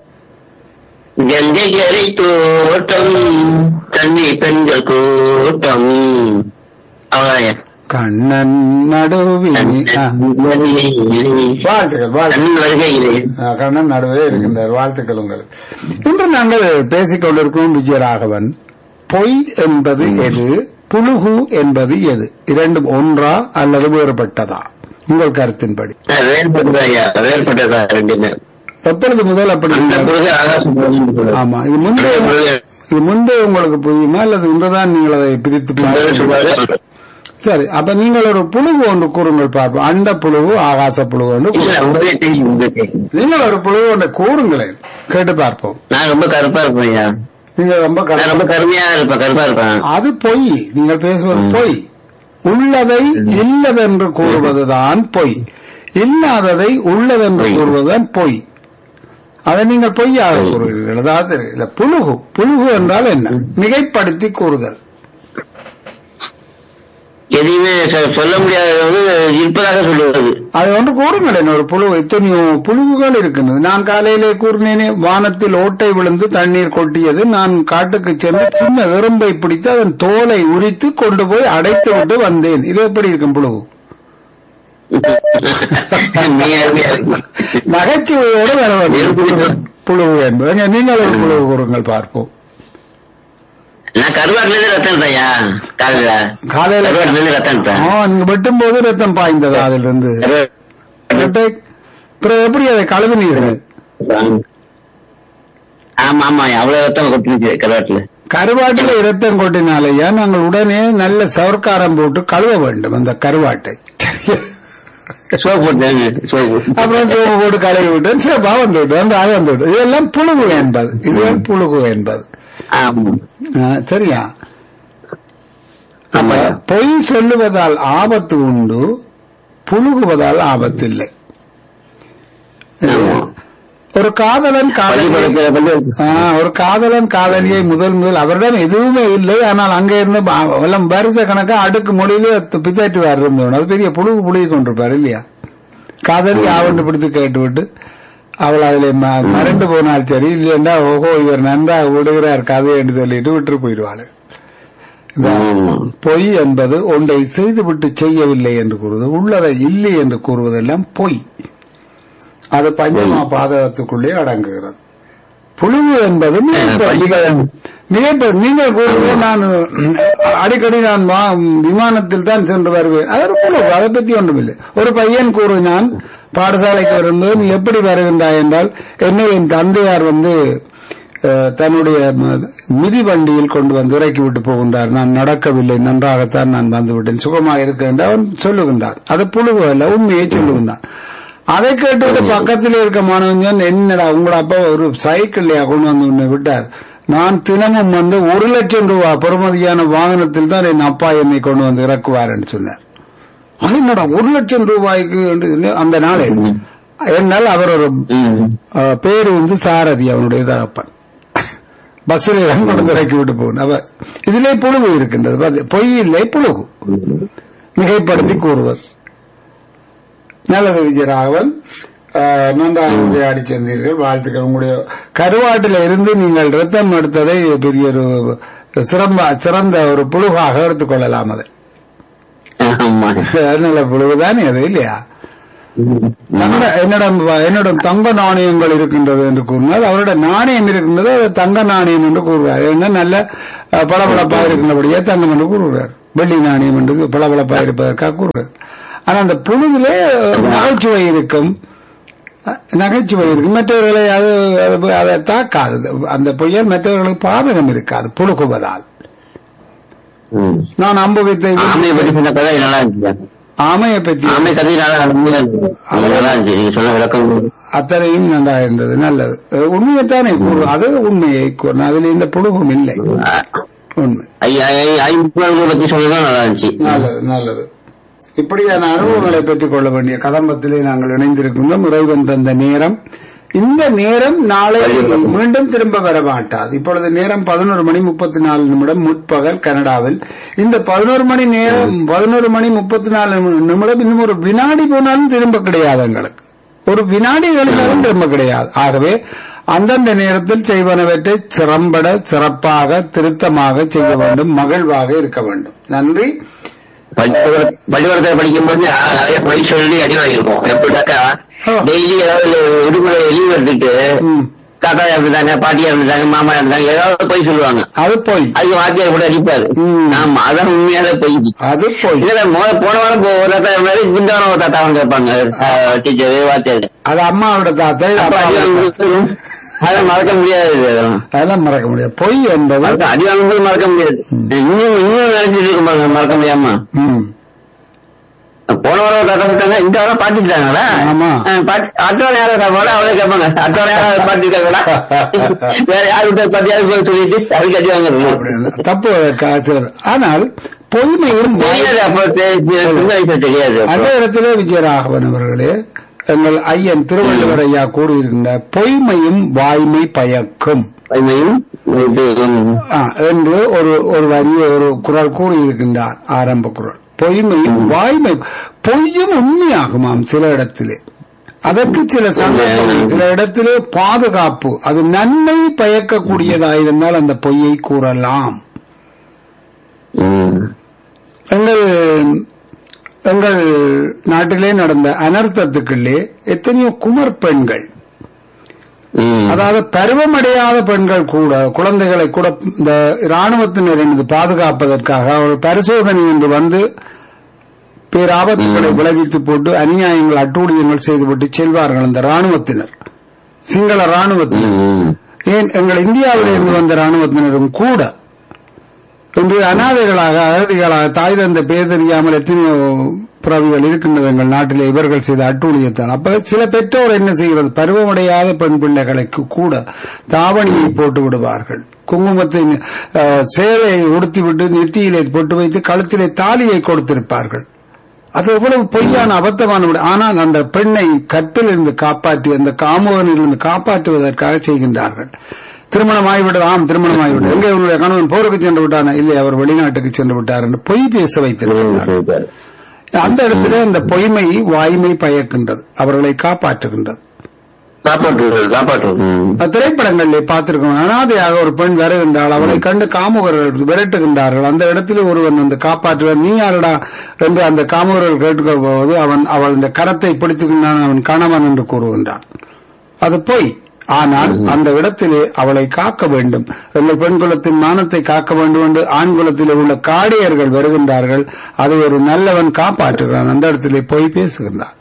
கங்கைக்கரை தோட்டம் கண்ணி பெண்கள் கூட்டம் அவ்வளவுதான் கண்ணன் நடுவினி ஆ, வாழ்த்துக்கள் வாழ்த்துக்கள் கண் வருகையிலே ஆ, கண்ணன் நடுவே இருக்கின்றார் வாழ்த்துக்கள் உங்களுக்கு இன்று நாங்கள் பேசிக் கொண்டிருக்கும் விஜயராகவன் பொய் என்பது எது புழுகு என்பது எது இரண்டும் ஒன்றா அல்லது வேறுபட்டதா உங்கள் கருத்தின்படி வேறுபட்டதா ஐயா வேறுபட்டதா ரெண்டுமே எப்பொழுது முதல் அப்படி அந்த பொழுது ஆகாசம் பொழுது ஆமா இது முன்பே இது முன்பே உங்களுக்கு புரியுமா அல்லது இன்றுதான் நீங்கள் அதை பிரித்து பார்க்க சரி அப்ப நீங்கள் ஒரு புழுவு ஒன்று கூறுங்கள் பார்ப்போம் அண்ட புழுவு ஆகாச புழுவு ஒன்று கூறு- உங்களே தெரியும் உங்களே தெரியும். நீங்கள் ஒரு புழுவு ஒன்று கூறுங்களேன் கேட்டு பார்ப்போம் நான் ரொம்ப கருப்பா இருப்பேன் ஐயா நீங்கள் ரொம்ப நான் கரெக்ட் ரொம்ப கருமையா இருப்பேன் கருப்பா இருப்பேன் அது பொய் நீங்கள் பேசுவது பொய் உள்ளதை இல்லதென்று கூறுவதுதான் பொய் இல்லாததை உள்ளதென்று பொய். கூறுவதுதான் பொய் அதை நீங்கள் பொய்யாக கூறுகிறீர்கள் அதாவது இல்ல புழுகு புழுகு என்றால் என்ன மிகைப்படுத்தி கூறுதல் எதையுமே சொ- சொல்ல முடியாத வந்து இருப்பதாக சொல்லுவது அதை ஒன்று கூறுங்களேன் ஒரு புழு எத்தனையோ புழுவுகள் இருக்கின்றது நான் காலையிலே கூறினேனே வானத்தில் ஓட்டை விழுந்து தண்ணீர் கொட்டியது நான் காட்டுக்கு சென்று சின்ன எறும்பை பிடித்து அதன் தோலை உரித்து கொண்டு போய் அடைத்து விட்டு வந்தேன் இது எப்படி இருக்கும் புழு நீ அருமையா இருக்கு. நகைச்சுவையோடு வர வேண்டும் புழுவு என்பது எங்க நீங்கள் ஒரு புழுவு கூறுங்கள் பார்ப்போம் நான் கருவாட்டுல இருந்து ரத்தம் எடுத்தேன்யா காலையில காலையில கருவாட்டுல இருந்து ரத்தம் எடுத்தேன் ஆ, நீங்க வெட்டும் போது ரத்தம் பாய்ந்ததா அதிலிருந்து வெட்டை அப்புறம் எப்படி அதை கழுவினீர்கள் ஆமா ஆமா அவ்வளவு ரத்தம் கொட்டிருச்சு கருவாட்டுல கருவாட்டில் இரத்தம் கொட்டினாலேயா நாங்கள் உடனே நல்ல சவர்க்காரம் போட்டு கழுவ வேண்டும் அந்த கருவாட்டை சோப்பு போட்டு சோப்பு அப்புறம் சோப்பு போட்டு கழுவி விட்டு சிறப்பா வந்து விட்டு அந்த அது வந்து விட்டு இதெல்லாம் புழுகு என்பது இதுதான் புழுகு என்பது ஆமா ஆ, சரியா ஆமா பொய் சொல்லுவதால் ஆபத்து உண்டு புழுகுவதால் ஆபத்தில்லை ஆமா. ஒரு காதலன் காதலியை பள்ளிக்கூடத்துல வந்து ஆ, ஒரு காதலன் காதலியை முதல் முதல் அவரிடம் எதுவுமே இல்லை ஆனால் அங்க இருந்து ப- எல்லாம் வருஷ கணக்கா அடுக்கு மொழியிலே பித்தாட்டுவார் இருந்தவன் அது பெரிய புழுகு புழுகி கொண்டிருப்பார் இல்லையா காதலி ஆவண்டு பிடித்து கேட்டு விட்டு அவள் அதில் ம- மறந்து போனால் சரி இல்லையா ஓஹோ இவர் நன்றாக விடுகிறார் கதை என்று சொல்லிட்டு விட்டு போயிடுவாள் இந்த ஆமா. பொய் என்பது ஒன்றை செய்துவிட்டு செய்யவில்லை என்று கூறுவது உள்ளதை இல்லை என்று கூறுவதெல்லாம் பொய் அது பஞ்சமா பாதகத்துக்குள்ளே அடங்குகிறது புழுவு என்பது மிகப்பெரிய- பள்ளிக்கூடம் மிகப்பெரிய நீங்கள் கூறுவது நான் ம், அடிக்கடி நான் வா- விமானத்தில் தான் சென்று வருவேன் அது ஒரு புழுவு அதை பற்றி ஒன்றுமில்லை ஒரு பையன் கூறினான் பாடசாலைக்கு வரும்போது நீ எப்படி வருகின்றாய் என்றால் என்னை என் தந்தையார் வந்து அஹ், தன்னுடைய ம- மிதிவண்டியில் கொண்டு வந்து இறக்கி விட்டு போகின்றார் நான் நடக்கவில்லை நன்றாகத்தான் நான் வந்து விட்டேன் சுகமாக இருக்கிறேன் என்று அவன் சொல்லுகின்றான் அது புழுவு அல்ல உண்மையை சொல்லுகின்றான் அதை கேட்டு பக்கத்தில் இருக்க மாணவன் என்னடா உங்களோட அப்பா ஒரு சைக்கிள்லையா கொண்டு வந்து உன்னை விட்டார் நான் தினமும் வந்து ஒரு லட்சம் ரூபாய் பெறுமதியான வாகனத்தில் தான் என் அப்பா என்னை கொண்டு வந்து இறக்குவார்னு சொன்னார் அது என்னடா ஒரு லட்சம் ரூபாய்க்கு என்று சொல்லி அந்த நாளே என்னால் அவர் ஒரு ம். அஹ், பேரு வந்து சாரதி அவனுடைய தகப்பன் பஸ்ஸில் தான் கொண்டு வந்து இறக்கி விட்டு போகணும் அவ இதிலே புழுகு இருக்கின்றது பாத்து, பொய் இல்லை புழுகு மிகைப்படுத்தி கூறுவது நல்லது விஜயராகவன் அஹ், நன்றாக விளையாடி சென்றீர்கள் வாழ்த்துக்கள் உங்களுடைய கருவாட்டில இருந்து நீங்கள் ரத்தம் எடுத்ததை பெரிய ஒரு சிறந்த சிறந்த ஒரு புழுகாக எடுத்துக்கொள்ளலாம் அதை ஆமா நல்ல புழுகுதானே அது இல்லையா தங்க என்னிடம் என்னிடம் தங்க நாணயங்கள் இருக்கின்றது என்று கூறினால் அவரோட நாணயம் இருக்கின்றது அது தங்க நாணயம் என்று கூறுவார் என்ன நல்ல அஹ், பளபளப்பாக இருக்கின்றபடியே தங்கம் என்று கூறுகிறார் வெள்ளி நாணயம் என்று பளபளப்பாக இருப்பதற்காக கூறுகிறார் ஆனா அந்த புழுவிலே அஹ், நகைச்சுவை இருக்கும் அஹ், நகைச்சுவை இருக்கும் மற்றவர்களை அது அது- அதை தாக்காது அந்த பொய்யால் மற்றவர்களுக்கு பாதகம் இருக்காது புழுகுவதால் ம். நான் அம்புவித்தை ஆமையை பற்றி சொன்ன கதை நல்லா இருந்துச்சு ஆமையை பற்றி ஆமை கதை நல்லா நல்லா இருந்துச்சு நல்லா இருந்துச்சு நீங்க சொன்ன விளக்கம் அத்தனையும் நன்றாக இருந்தது நல்லது அஹ் உண்மையைத்தானே கூறு அது உண்மையை கூறு அதில் இந்த புழுகும் இல்லை உண்மை ஐம்பது பத்தி சொன்னதும் நல்லா இருந்துச்சு நல்லது நல்லது இப்படியான அனுபவங்களை பெற்றுக் கொள்ள வேண்டிய கதம்பத்திலே நாங்கள் இணைந்திருக்கின்றோம் இறைவன் தந்த நேரம் இந்த நேரம் நாளை மீண்டும் திரும்ப வர மாட்டாது இப்பொழுது நேரம் பதினோரு மணி முப்பத்தி நாலு நிமிடம் முற்பகல் கனடாவில் இந்த பதினோரு மணி நேரம் பதினோரு மணி முப்பத்தி நாலு நிமிடம் இன்னும் ஒரு வினாடி போனாலும் திரும்ப கிடையாது எங்களுக்கு ஒரு வினாடி கழிந்தாலும் திரும்ப கிடையாது ஆகவே அந்தந்த நேரத்தில் செய்வனவற்றை சிறம்பட சிறப்பாக திருத்தமாக செய்ய வேண்டும் மகிழ்வாக இருக்க வேண்டும் நன்றி பள்ளிக்கூட- பள்ளிக்கூடத்துல படிக்கும்போது ஆ, நிறைய பொய் சொல்லி அடி வாங்கியிருக்கோம் எப்படின்னாக்கா ஆ. டெய்லி ஏதாவது விடுமுறை லீவ் எடுத்துட்டு ம். தாத்தா இருந்துட்டாங்க பாட்டியா இருந்துட்டாங்க மாமா இருந்தாங்க ஏதாவது பொய் சொல்லுவாங்க அது போய் அதுக்கு வாத்தியார் கூட அடிப்பாரு ம். ஆமா அதான் உண்மையான பொய் அது போய் இதுல மொத போன வாரம் போ- ஒரு தாத்தா இருந்தாரு இந்த வாரம் ஒரு தாத்தா வந்து கேட்பாங்க டீச்சர் வாத்தியார் அது அம்மாவோட தாத்தா இது அப்ப அடி அப்பாவோட தாத்தா. வாங்கும்போது அதெல்லாம் மறக்க முடியாது அதெல்லாம் அதெல்லாம் மறக்க முடியாது பொய் என்பது மறக்க- அடி வாங்கும்போது மறக்க முடியாது இன்னும் இன்னும் நினைச்சிட்டு இருக்க பாருங்க மறக்க முடியாம ம். போன வாரம் தாத்தா விட்டாங்க இந்த வாரம் பாட்டிட்டாங்களா ஆமா. அட்டோட யாரும் கேட்பாங்களா அவளே கேட்பாங்க அட்டோட யாரும் பாட்டிருக்காங்களா வேற யார் விட்ட பாட்டியாவது போய் சொல்லிட்டு அதுக்கு அடி வாங்குறது அப்படி இல்லை. தப்பு காய்ச்சல் ஆனால் பொய்மையும் வாய்- தெரியாது அப்போ தெ- தெ- சின்ன வயசுல தெரியாது அதே அப்போ. இடத்திலே விஜயராகவன் அவர்களே எங்கள் ஐயன் திருவள்ளுவர் ஐயா கூறியிருக்கின்ற பொய்மையும் வாய்மை பயக்கும் உண்மையும் இது, ம், ஆ, என்று ஒரு ஒரு வரிய ஒரு குரல் கூறியிருக்கின்றார் ஆரம்ப குரல் பொய்மையும் வாய்மை பொய்யும் உண்மையாகுமாம் சில இடத்திலே அதற்கு சில சந்தர்ப்பங்கள் சில இடத்திலே பாதுகாப்பு அது நன்மை பயக்கக்கூடியதாயிருந்தால் அந்த பொய்யை கூறலாம் ம். எங்கள் எங்கள் நாட்டிலே நடந்த அனர்த்தத்துக்குள்ளே எத்தனையோ குமர் பெண்கள் ம். அதாவது பருவமடையாத பெண்கள் கூட குழந்தைகளை கூட இந்த இராணுவத்தினர் என்பது பாதுகாப்பதற்காக ஒரு பரிசோதனை என்று வந்து பேராபத்துகளை விளைவித்து போட்டு அநியாயங்கள் அட்டூழியங்கள் செய்துவிட்டு செல்வார்கள் அந்த ராணுவத்தினர் சிங்கள ராணுவத்தினர் ம். ஏன் எங்கள் இந்தியாவிலிருந்து வந்த ராணுவத்தினரும் கூட இன்று அனாதைகளாக அகதிகளாக தாய் தந்த பேர் தெரியாமல் எத்தனையோ பிறவிகள் இருக்கின்றது எங்கள் நாட்டிலே இவர்கள் செய்த அட்டூழியத்தால் அப்ப சில பெற்றோர் என்ன செய்கிறது பருவமடையாத பெண் பிள்ளைகளுக்கு கூட தாவணியை போட்டு விடுவார்கள் குங்குமத்தை அஹ், சேலையை உடுத்திவிட்டு நெத்தியிலே போட்டு வைத்து கழுத்திலே தாலியை கொடுத்திருப்பார்கள் அது எவ்வளவு பொய்யான அபத்தமான விட ஆனால் அந்த பெண்ணை கற்பிலிருந்து காப்பாற்றி அந்த காமுகனிலிருந்து காப்பாற்றுவதற்காக செய்கின்றார்கள் திருமணம் ஆகிவிட்டது ஆம் திருமணம் ஆகிவிட்டது எங்கே உன்னுடைய கணவன் போருக்கு சென்று விட்டானா இல்லை அவர் வெளிநாட்டுக்கு சென்று விட்டார் என்று பொய் பேச வைத்திருக்கிறார் அந்த இடத்துல இந்த பொய்மை வாய்மை பயக்கின்றது அவர்களை காப்பாற்றுகின்றது காப்பாற்று காப்பாற்று ம். திரைப்படங்களிலே பார்த்திருக்கோம் அனாதையாக ஒரு பெண் வருகின்றாள் அவளை கண்டு காமுகர்கள் விரட்டுகின்றார்கள் அந்த இடத்துல ஒருவன் வந்து காப்பாற்றுவார் நீ யாரடா என்று அந்த காமுகர்கள் கேட்டுக்கொள் போது அவன் அவள் இந்த கரத்தை பிடித்துக்கின்றான் அவன் கணவன் என்று கூறுகின்றான் அது பொய் ஆனால் அந்த இடத்திலே அவளை காக்க வேண்டும் எங்கள் பெண் குலத்தின் மானத்தை காக்க வேண்டும் என்று ஆண் குலத்திலே உள்ள காடியர்கள் வருகின்றார்கள் அதை ஒரு நல்லவன் காப்பாற்றுகிறான் அந்த இடத்திலே பொய் பேசுகின்றான்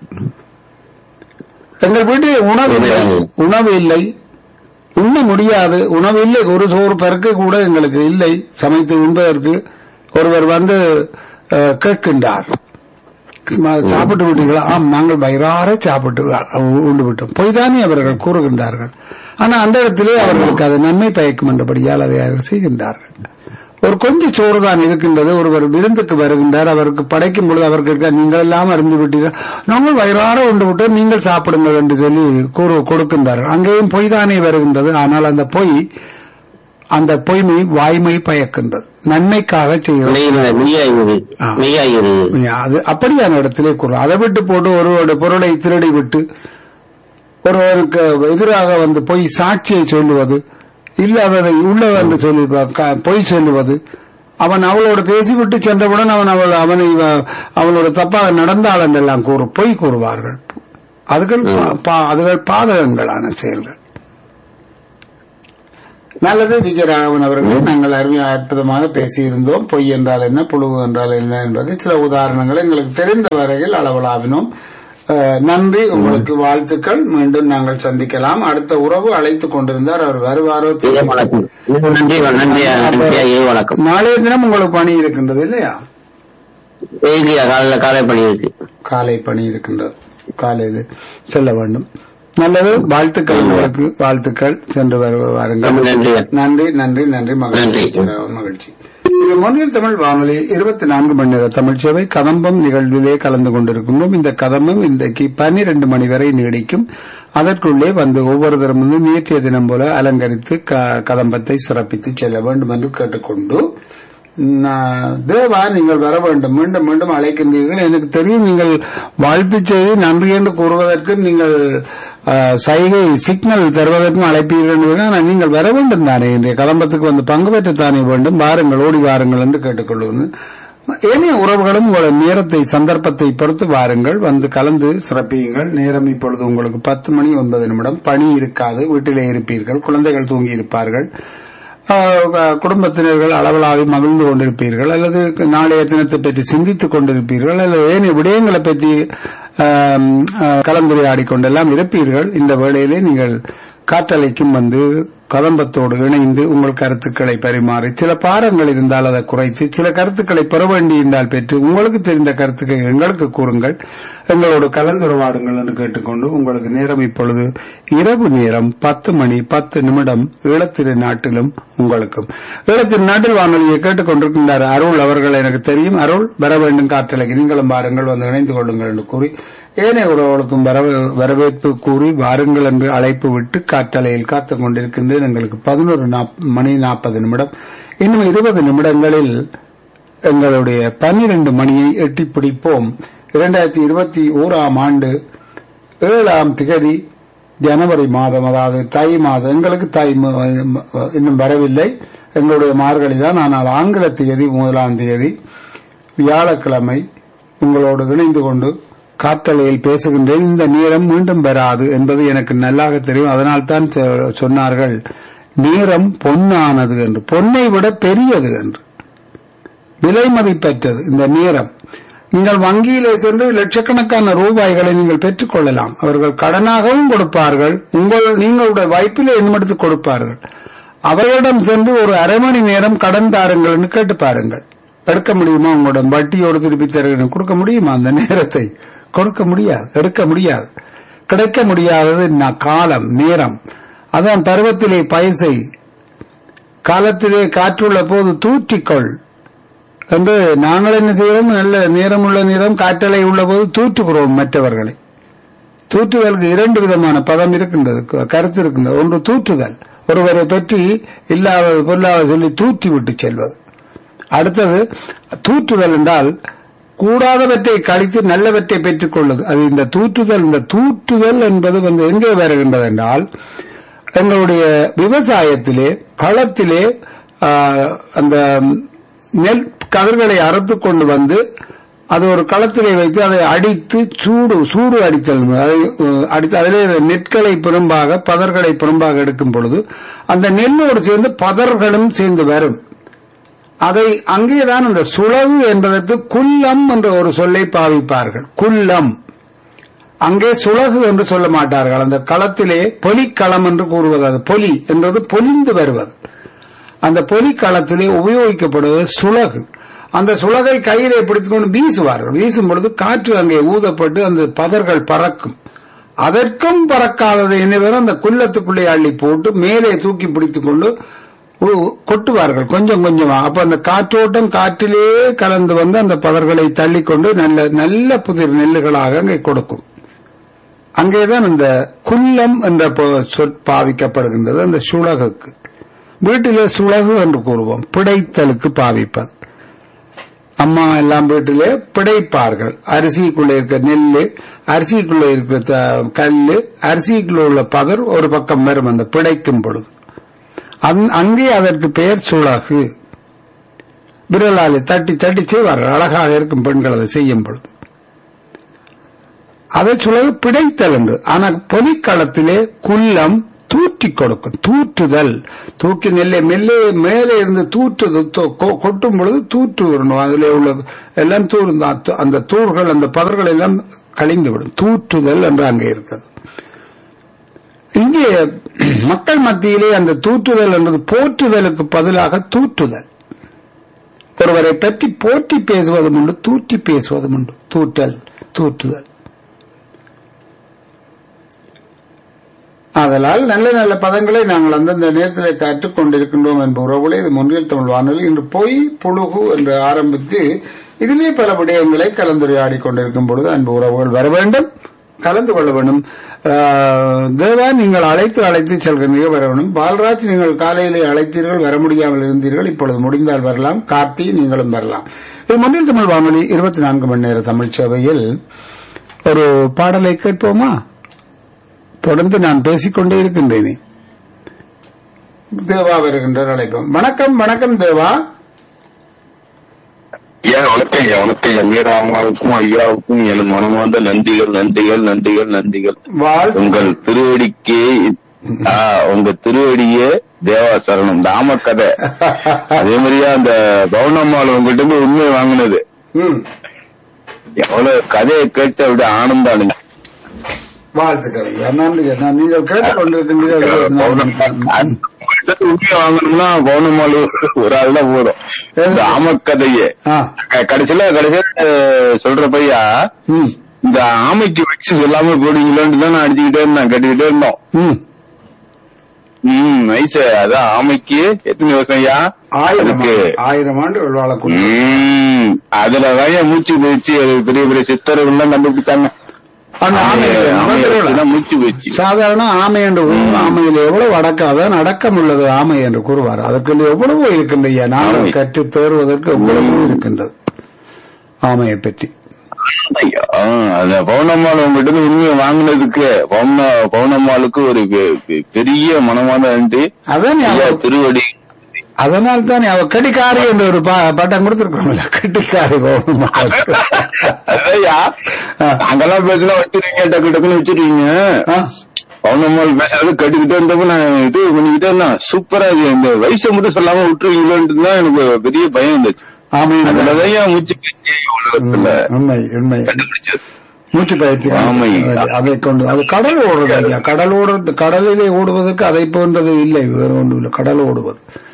எங்கள் வீட்டில் உணவு இல்லை உணவு இல்லை உண்ண முடியாது உணவு இல்லை ஒரு சோறு பறக்க கூட எங்களுக்கு இல்லை சமைத்து உண்பதற்கு ஒருவர் வந்து அஹ், கேட்கின்றார் ம- சாப்பிட்டு விட்டீர்களா ஆம் நாங்கள் வயிறார சாப்பிட்டு உ- உண்டு விட்டோம் பொய்தானே அவர்கள் கூறுகின்றார்கள் ஆனா அந்த இடத்திலே அவர்களுக்கு அது நன்மை பயக்கும் என்றபடியால் அதை அவர்கள் செய்கின்றார்கள் ஒரு கொஞ்சம் சோறு தான் இருக்கின்றது ஒருவர் விருந்துக்கு வருகின்றார் அவருக்கு படைக்கும் பொழுது அவர் கேட்க நீங்கள் எல்லாம் அறிந்து விட்டீர்கள் நாங்கள் வயிறார உண்டு விட்டோம் நீங்கள் சாப்பிடுங்கள் என்று சொல்லி கூறு கொடுக்கின்றார்கள் அங்கேயும் பொய் தானே வருகின்றது ஆனால் அந்த பொய் அந்த பொய்மை வாய்மை பயக்கின்றது நன்மைக்காக செய்கிறது மெய் மெய்யாகிறது ஆ. மெய்யாகிறது அது அப்படியான இடத்திலே கூறும் அதை விட்டு போட்டு ஒருவருடைய பொருளை திருடி விட்டு ஒருவருக்கு எதிராக வந்து பொய் சாட்சியை சொல்லுவது இல்லாததை உள்ளது என்று சொல்லி ப- க- பொய் சொல்லுவது அவன் அவளோடு பேசிவிட்டு சென்றவுடன் அவன் அவள் அவனை வ- அவளோட தப்பாக நடந்தாள் என்றெல்லாம் கூறு பொய் கூறுவார்கள் அதுகள் பா- பா- அதுகள் பாதகங்களான செயல்கள் நல்லது விஜயராகவன் அவர்கள் நாங்கள் அருமையா அற்புதமாக பேசியிருந்தோம் பொய் என்றால் என்ன புழுவு என்றால் என்ன என்பது சில உதாரணங்களை எங்களுக்கு தெரிந்த வரையில் அளவலாவினோம் அஹ், நன்றி உங்களுக்கு வாழ்த்துக்கள் மீண்டும் நாங்கள் சந்திக்கலாம் அடுத்த உறவு அழைத்துக் கொண்டிருந்தார் அவர் வருவாரோ இறை தெரியும். வணக்கம் நன்றி நன்றி நன்றி இறை வணக்கம் நாளைய தினம் உங்களுக்கு பணி இருக்கின்றது இல்லையா இல்லையா காலையில காலை பணி இருக்கு காலை பணி இருக்கின்றது காலையில் செல்ல வேண்டும் நல்லது வாழ்த்துக்கள் உங்களுக்கு வாழ்த்துக்கள் சென்று வரு- வாருங்கள் ரொம்ப நன்றி. நன்றி நன்றி நன்றி மகிழ்ச்சி நன்றி. மகிழ்ச்சி இது மொழியில் தமிழ் வானொலி இருபத்தி நான்கு மணி நேர தமிழ் சேவை கதம்பம் நிகழ்விலே கலந்து கொண்டிருக்கின்றோம் இந்த கதம்பம் இன்றைக்கு பன்னிரண்டு மணி வரை நீடிக்கும் அதற்குள்ளே வந்து ஒவ்வொருத்தரும் வந்து நேற்றைய தினம் போல அலங்கரித்து க- கதம்பத்தை சிறப்பித்து செல்ல வேண்டும் என்று கேட்டுக்கொண்டு நான் தேவா நீங்கள் வர வேண்டும் மீண்டும் மீண்டும் அழைக்கின்றீர்கள் எனக்கு தெரியும் நீங்கள் வாழ்த்து செய்தி நன்றி என்று கூறுவதற்கு நீங்கள் அஹ், சைகை சிக்னல் தருவதற்கும் அழைப்பீர்கள் என்று ஆனால் நீங்கள் வர வேண்டும் தானே இன்றைய கலம்பத்துக்கு வந்து பங்கு பெற்றுத்தானே வேண்டும் வாருங்கள் ஓடி வாருங்கள் என்று கேட்டுக்கொள்வது ஏனைய உறவுகளும் உங்களோட நேரத்தை சந்தர்ப்பத்தை பொறுத்து வாருங்கள் வந்து கலந்து சிறப்பியுங்கள் நேரம் இப்பொழுது உங்களுக்கு பத்து மணி ஒன்பது நிமிடம் பணி இருக்காது வீட்டிலே இருப்பீர்கள் குழந்தைகள் தூங்கி இருப்பார்கள் ஆஹ் குடும்பத்தினர்கள் அளவலாவி மகிழ்ந்து கொண்டிருப்பீர்கள் அல்லது நாளைய தினத்தை பற்றி சிந்தித்துக் கொண்டிருப்பீர்கள் அல்லது ஏனைய விடயங்களை பற்றி ஆம், ஆஹ், கலந்துரையாடி கொண்டெல்லாம் இருப்பீர்கள் இந்த வேளையிலே நீங்கள் காற்றலைக்கும் வந்து கதம்பத்தோடு இணைந்து உங்கள் கருத்துக்களை பரிமாறி சில பாரங்கள் இருந்தால் அதை குறைத்து சில கருத்துக்களை பெற வேண்டியிருந்தால் பெற்று உங்களுக்கு தெரிந்த கருத்துக்களை எங்களுக்கு கூறுங்கள் எங்களோடு கலந்துரையாடுங்கள் என்று கேட்டுக்கொண்டு உங்களுக்கு நேரம் இப்பொழுது இரவு நேரம் பத்து மணி பத்து நிமிடம் ஈழத்திரு நாட்டிலும் உங்களுக்கும் ஈழத்திரு நாட்டில் வானொலியை கேட்டுக்கொண்டிருக்கின்றார் அருள் அவர்கள் எனக்கு தெரியும் அருள் வர வேண்டும் காற்றலைக்கு நீங்களும் வாருங்கள் வந்து இணைந்து கொள்ளுங்கள் என்று கூறி ஏனைய உறவுகளுக்கும் வரவே- வரவேற்பு கூறி வாருங்கள் என்று அழைப்பு விட்டு காற்றலையில் காத்துக் கொண்டிருக்கின்றேன் எங்களுக்கு பதினோரு மணி நாற்பது நிமிடம் இன்னும் இருபது நிமிடங்களில் எங்களுடைய பன்னிரண்டு மணியை எட்டி பிடிப்போம் இரண்டாயிரத்தி இருபத்தி ஓராம் ஆண்டு ஏழாம் திகதி ஜனவரி மாதம் அதாவது தை மாதம் எங்களுக்கு தை ம- ம- இன்னும் வரவில்லை எங்களுடைய மார்கழி தான் ஆனால் ஆங்கில தேதி முதலாம் தேதி வியாழக்கிழமை உங்களோடு இணைந்து கொண்டு காற்றலையில் பேசுகின்றேன் இந்த நேரம் மீண்டும் வராது என்பது எனக்கு நல்லாக தெரியும் அதனால்தான் சொ- சொன்னார்கள் நேரம் பொன்னானது என்று பொன்னை விட பெரியது என்று விலை மதிப்பற்றது இந்த நேரம் நீங்கள் வங்கியிலே சென்று லட்சக்கணக்கான ரூபாய்களை நீங்கள் பெற்றுக் கொள்ளலாம் அவர்கள் கடனாகவும் கொடுப்பார்கள் உங்கள் நீங்களுடைய வாய்ப்பிலே எண்மெடுத்து கொடுப்பார்கள் அவர்களிடம் சென்று ஒரு அரை மணி நேரம் கடன் தாருங்கள் என்று கேட்டு பாருங்கள் எடுக்க முடியுமா உங்களோட வட்டியோடு திருப்பி தருகிறேன் கொடுக்க முடியுமா அந்த நேரத்தை கொடுக்க முடியாது எடுக்க முடியாது கிடைக்க முடியாதது ந- காலம் நேரம் அதான் பருவத்திலே பயிர் செய் காலத்திலே காற்றுள்ள போது தூற்றிக்கொள் என்று நாங்கள் என்ன செய்கிறோம் நல்ல நேரமுள்ள நேரம் காற்றலை உள்ள போது தூற்றுகிறோம் மற்றவர்களை தூற்றுதலுக்கு இரண்டு விதமான பதம் இருக்கின்றது க- கருத்து இருக்கின்றது ஒன்று தூற்றுதல் ஒருவரை பற்றி இல்லாதது பொல்லாத சொல்லி தூற்றி விட்டு செல்வது அடுத்தது தூற்றுதல் என்றால் கூடாதவற்றை கழித்து நல்லவற்றை பெற்றுக் கொள்வது அது இந்த தூற்றுதல் இந்த தூற்றுதல் என்பது வந்து எங்கே வருகின்றது என்றால் எங்களுடைய விவசாயத்திலே களத்திலே ஆ, அந்த நெல் கதிர்களை அறுத்து கொண்டு வந்து அது ஒரு களத்திலே வைத்து அதை அடித்து சூடு சூடு அடித்தல் அதை அஹ், அடித்து அதிலே நெற்களை பெரும்பாக பதர்களை பெரும்பாக எடுக்கும் பொழுது அந்த நெல்லோடு சேர்ந்து பதர்களும் சேர்ந்து வரும் அதை அங்கேதான் அந்த சுழவு என்பதற்கு குல்லம் என்ற ஒரு சொல்லை பாவிப்பார்கள் குல்லம் அங்கே சுழகு என்று சொல்ல மாட்டார்கள் அந்த களத்திலே பொலிக்களம் என்று கூறுவது அது பொலி என்றது பொலிந்து வருவது அந்த பொலி களத்திலே உபயோகிக்கப்படுவது சுழகு அந்த சுழகை கையிலே பிடித்துக்கொண்டு வீசுவார்கள் வீசும் பொழுது காற்று அங்கே ஊதப்பட்டு அந்த பதர்கள் பறக்கும் அதற்கும் பறக்காதது என்னவெறும் அந்த குள்ளத்துக்குள்ளே அள்ளி போட்டு மேலே தூக்கி பிடித்துக் கொண்டு உ- கொட்டுவார்கள் கொஞ்சம் கொஞ்சமா அப்ப அந்த காற்றோட்டம் காற்றிலே கலந்து வந்து அந்த பதர்களை தள்ளிக்கொண்டு நல்ல நல்ல புதிர் நெல்லுகளாக அங்கே கொடுக்கும் அங்கேதான் இந்த குல்லம் என்ற ப- சொற் பாவிக்கப்படுகின்றது அந்த சுழகுக்கு வீட்டிலே சுழகு என்று கூறுவோம் பிடைத்தலுக்கு பாவிப்பது அம்மா எல்லாம் வீட்டிலே பிடைப்பார்கள் அரிசிக்குள்ளே இருக்க நெல்லு அரிசிக்குள்ளே இருக்கிற த- கல்லு அரிசிக்குள்ள உள்ள பதர் ஒரு பக்கம் வரும் அந்த பிடைக்கும் பொழுது அந்- அங்கே அதற்கு பெயர் சுழகு விரலாலே தட்டி தட்டி செய்வார்கள் அழகாக இருக்கும் பெண்கள் அதை செய்யும் பொழுது அதை சுழகு பிடைத்தல் என்று ஆனால் பொலிக்களத்திலே குல்லம் தூற்றி கொடுக்கும் தூற்றுதல் தூக்கி நெல்லை மெல்லே மேலே இருந்து தூற்றுது தொ- கொ- கொட்டும் பொழுது தூற்று வரணும் அதிலே உள்ள எல்லாம் தூர் அந்த- அந்த தூர்கள் அந்த பதர்கள் எல்லாம் கழிந்து விடும் தூற்றுதல் என்று அங்கே இருக்கிறது இங்கே மக்கள் மத்தியிலே அந்த தூற்றுதல் என்பது போற்றுதலுக்கு பதிலாக தூற்றுதல் ஒருவரை பற்றி போற்றி பேசுவதும் உண்டு தூற்றி பேசுவதும் உண்டு தூற்றல் தூற்றுதல் ஆதலால் நல்ல நல்ல பதங்களை நாங்கள் அந்தந்த நேரத்தில் கற்றுக் கொண்டிருக்கின்றோம் என்ற உறவுகளை இது முன்னில் தமிழ் வானொலி இன்று பொய் புழுகு என்று ஆரம்பித்து இதிலே பல விடயங்களை கலந்துரையாடி கொண்டிருக்கும் பொழுது அன்பு உறவுகள் வர வேண்டும் கலந்து கொள்ள வேண்டும் ஆஹ், தேவா நீங்கள் அழைத்து அழைத்து செல்கிறீர்கள் வர வேண்டும் பால்ராஜ் நீங்கள் காலையிலே அழைத்தீர்கள் வர முடியாமல் இருந்தீர்கள் இப்பொழுது முடிந்தால் வரலாம் கார்த்தி நீங்களும் வரலாம் இது முன்னில் தமிழ் வானொலி இருபத்தி நான்கு மணி நேர தமிழ் சேவையில் ஒரு பாடலை கேட்போமா தொடர்ந்து நான் பேசிக்கொண்டே இருக்கின்றேனே தேவா வருகின்றார் அழைப்போம் வணக்கம் வணக்கம் தேவா ஐயா வணக்கம் ஐயா வணக்கம் ஐயா மீராமாவுக்கும் ஐயாவுக்கும் என் மனமார்ந்த நன்றிகள் நன்றிகள் நன்றிகள் நன்றிகள் வாழ் உங்கள் திருவடிக்கு ஆ, உங்க திருவடியே தேவா சரணம் தாம கதை அதே மாதிரியா அந்த பவுனம்மாள் உங்ககிட்ட போய் உண்மை வாங்கினது ம், எவ்வளவு கதையை கேட்டு அப்படி ஆனந்தானுங்க வாழ்த்துக்கள் ஐயா. நன்றி நான் நீங்கள் கேட்டுக்கொண்டிருக்கின்றீர்கள் உங்ககிட்ட உண்மையை வாங்கணும்னா பவுனம்மாள் ஒரு ஆள் தான் போதும் தாம கதையே ஆ, க- கடைசியில கடைசியில அஹ், சொல்ற பையா ம், இந்த ஆமைக்கு வச்சு சொல்லாம போடுவீங்களோன்னு தான் நான் அடிச்சுக்கிட்டே இருந்தேன் கட்டிக்கிட்டே இருந்தோம் ம். ம் நைஸ் அதான் ஆமைக்கு எத்தனை வருஷம் ஐயா ஆயிரம் அதுக்கு ஆண்டு- ஆயிரம் ஆண்டுகள் வாழக்கூடிய ம் அதுலதான் ஏன் மூச்சு போயிடுச்சு அது பெரிய பெரிய சித்தர்கள்லாம் கண்டுபிடிச்சாங்க அந்த ஆமை ஆமையை- ஆமையை மந்திரோட. வச்சுதான் மூச்சு போயிடுச்சு சாதாரண ஆமை என்று கூறுவோம். ஆமையில் எவ்வளவு அடக்காத அடக்கம் உள்ளது ஆமை என்று கூறுவார் அதற்கு எவ்வளவோ இருக்கின்ற ஐயா நாங்கள் ஆமை. கற்று தேர்வதற்கு எவ்வளவோ இருக்கின்றது ஆமையை பற்றி ஐயா, ஆ, அந்த பௌர்ணம்மாள் உங்ககிட்ட இருந்து உண்மையை வாங்கினதுக்கு பௌர்ண பௌர்ணம்மாளுக்கு ஒரு பெ- பெ- பெரிய மனமான நன்றி அதான் ஐயா அவ- திருவடி அதனால் தான் அவ கடிக்காரி என்ற ஒரு பா- பட்டம் கொடுத்திருக்கோம்ல கட்டிக்காரி பௌர்ணமா. அதையா அங்கெல்லாம் பேசினா வச்சிருக்கீங்க டக்கு டக்குன்னு வச்சிருக்கீங்க ஆ, பௌர்ணம்மாள் பேசுறது கேட்டுக்கிட்டே இருந்தப்ப நான் இது பண்ணிக்கிட்டே இருந்தேன் சூப்பரா இது இந்த வயசை மட்டும் சொல்லாம விட்டுருவீங்களோன்ட்டு தான் எனக்கு ஒரு பெரிய பயம் இருந்துச்சு ஆமை அதுலதான் ஏன் மூச்சு பேச்சு உலகத்துல உண்மை உண்மை கண்டுபிடிச்சது மூச்சு பயிற்சி ஆமை. அதை- அதை கொண்டு அது கடல் ஓடுறது ஐயா கடல் ஓடுறது கடலிலே ஓடுவதற்கு அதை போன்றது இல்லை வேறு ஒன்றும் இல்லை கடல் ஓடுவது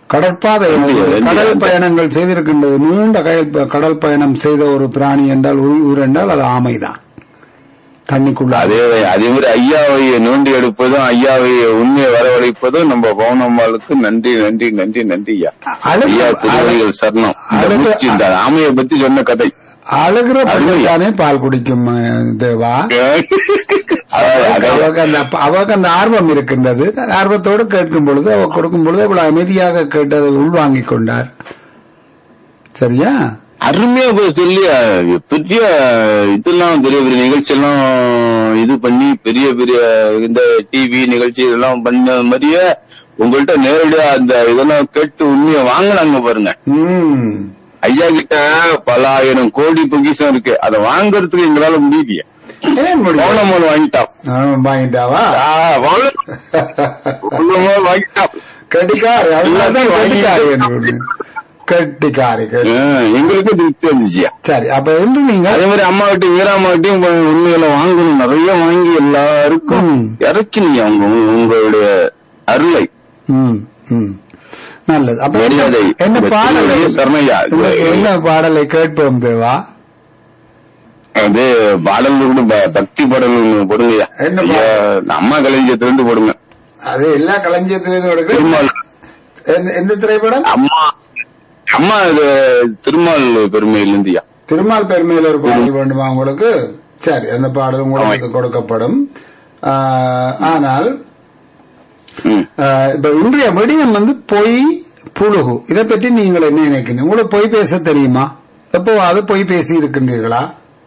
கடற்பாதை இந்தியா, இந்தியா. கடல் பயணங்கள் செய்திருக்கின்றது நீண்ட கயல்- கடல் பயணம் செய்த ஒரு பிராணி என்றால் உயிர் உயிர் என்றால் அது ஆமைதான் தண்ணிக்குள்ள அதே அதே மாதிரி ஐயாவை நோண்டி எடுப்பதும் ஐயாவை உண்மையை வரவழைப்பதும் நம்ம பவுனம்மாளுக்கு நன்றி நன்றி நன்றி நன்றி ஐயா அழகு- ஐயா திருவடிகள் சரணம் இந்த அழகு- மூச்சு, இந்த ஆமையை பத்தி சொன்ன கதை அழுகிற அருமையா. தானே பால் குடிக்கும் அஹ், தேவா அதாவது அதை- அவக்கு அந்த அவக்கு அந்த ஆர்வம் இருக்கின்றது ஆர்வத்தோடு கேட்கும் பொழுது அவ கொடுக்கும் பொழுது அவ்வளவு அமைதியாக கேட்டதை உள்வாங்கிக் கொண்டார் சரியா அருமையா போய் சொல்லி அஹ், பெரிய இதெல்லாம் பெரிய பெரிய நிகழ்ச்சி எல்லாம் இது பண்ணி பெரிய பெரிய இந்த டிவி நிகழ்ச்சி இதெல்லாம் பண்ண மாதிரியே உங்கள்ட்ட நேரடியா அந்த இதெல்லாம் கேட்டு உண்மையை வாங்கினாங்க பாருங்க ம் ஐயா கிட்ட பல ஆயிரம் கோடி பொக்கிஷம் இருக்கு அதை வாங்குறதுக்கு எங்களால முடியலையே ஏன் முடியும் பவுனம்மாள் வாங்கிட்டான் ஆ, வாங்கிட்டாவா ஆ, பவுன- பவுனம்மாள் வாங்கிட்டான் கட்டிக்காரி அதனால்தான் கட்டிக்காரி என்று கட்டிக்காரி கட்டி- ஆ, எங்களுக்கு திருப்தி வந்துச்சியா சரி அப்ப என்று நீங்க அதே மாதிரி அம்மா கிட்டையும் வீராம்மா கிட்டையும் உண்மையில வாங்கணும் நிறைய வாங்கி எல்லாருக்கும் இறக்கினீங்க அவங்க உங்களுடைய அருளை ம், ம். நல்லது அப்ப என்ன- மரியாதை. என்ன இந்த பாடலை திருவள்ளுவர் சரணையா? என்ன பாடலை கேட்போம் தேவா அது பாடல் கூட ப- பக்தி பாடல் ஒண்ணு போடுங்கய்யா என்ன ஐயா, அம்மா கலைஞத்துல இருந்து போடுங்க அது எல்லா களஞ்சியத்திலிருந்து எடுக்க திருமால் எந்த- எந்த திரைப்படம் அம்மா அம்மா இது திருமால் பெருமையில இருந்தியா திருமால் பெருமையில் ஒரு பாடல் வேண்டுமா உங்களுக்கு சரி அந்த பாடல் உங்களுக்கு கொடுக்கப்படும் ஆ, ஆனால் ம். ஆ, இப்ப இன்றைய விடயம் வந்து பொய் புழுகு இதை பற்றி நீங்கள் என்ன நினைக்கிறீங்க உங்களுக்கு பொய் பேச தெரியுமா எப்போ அது பொய் பேசி இருக்கின்றீர்களா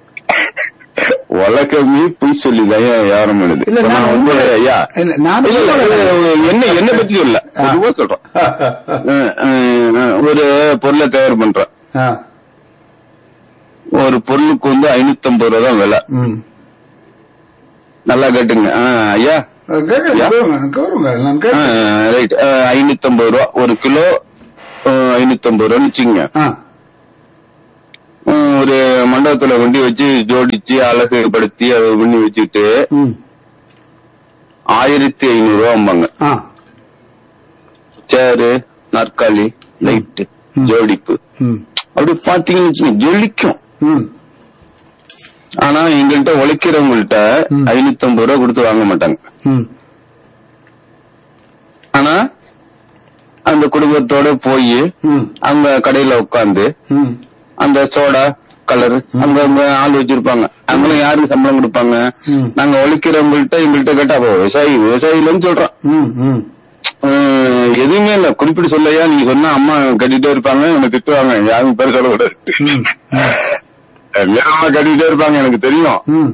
உலகமே பொய் சொல்லி யாரும் எழுது இல்ல, இப்ப நான் நான் வந்து உங்களை- ஐயா இல்ல, நான் இல்ல, இல்ல, உங்களை- இது என்ன என்ன பத்தி சொல்ல பொதுவா சொல்றேன் அஹ், அஹ், ஒரு பொருளை தயார் பண்றேன் ஆ, ஒரு பொருளுக்கு வந்து ஐநூத்தி ஐம்பது ரூபா தான் விலை ம். நல்லா கேட்டுங்க அஹ், ஐயா கேட்க- யா? கேளுங்க, கேளுங்க, நான் கேட்க- ரைட் ஐநூத்தி ஐம்பது ரூபா ஒரு கிலோ ஐநூத்தி ஐம்பது ரூபான்னு வச்சுங்க ஆ, ஒரு மண்டபத்துல கொண்டு வச்சு ஜோடிச்சு அழகுபடுத்தி அதை பண்ணி வச்சுட்டு ம், ஆயிரத்தி ஐநூறு ரூபாம்பாங்க ஆ, சேரு நாற்காலி லைட்டு ஜோடிப்பு ம், அப்படி பாத்தீங்கன்னு வச்சுக்கோங்க, ஜொலிக்கும் ம். ஆனா எங்கள்கிட்ட உழைக்கிறவங்கள்ட்ட ஐநூத்தி ஐம்பது ரூபா கொடுத்து வாங்க மாட்டாங்க ம். ஆனா அந்த குடும்பத்தோட போய் ம். அந்த கடையில உட்காந்து ம். அந்த சோடா கலர் அங்க அங்க ஆள் வச்சிருப்பாங்க அவங்களும் யாருக்கு சம்பளம் கொடுப்பாங்க ம். நாங்க உழைக்கிறவங்கள்ட்ட எங்கள்கிட்ட கேட்டா அப்ப விவசாயி விவசாயிலன்னு சொல்றோம் ம், ம். அஹ், எதுவுமே இல்ல குறிப்பிட்டு சொல்லையா நீங்க சொன்னா அம்மா கட்டிட்டே இருப்பாங்க எனக்கு திட்டுவாங்க யாரும் பேர் சொல்லக்கூடாது அம்மா கட்டிட்டே இருப்பாங்க எனக்கு தெரியும் ம்.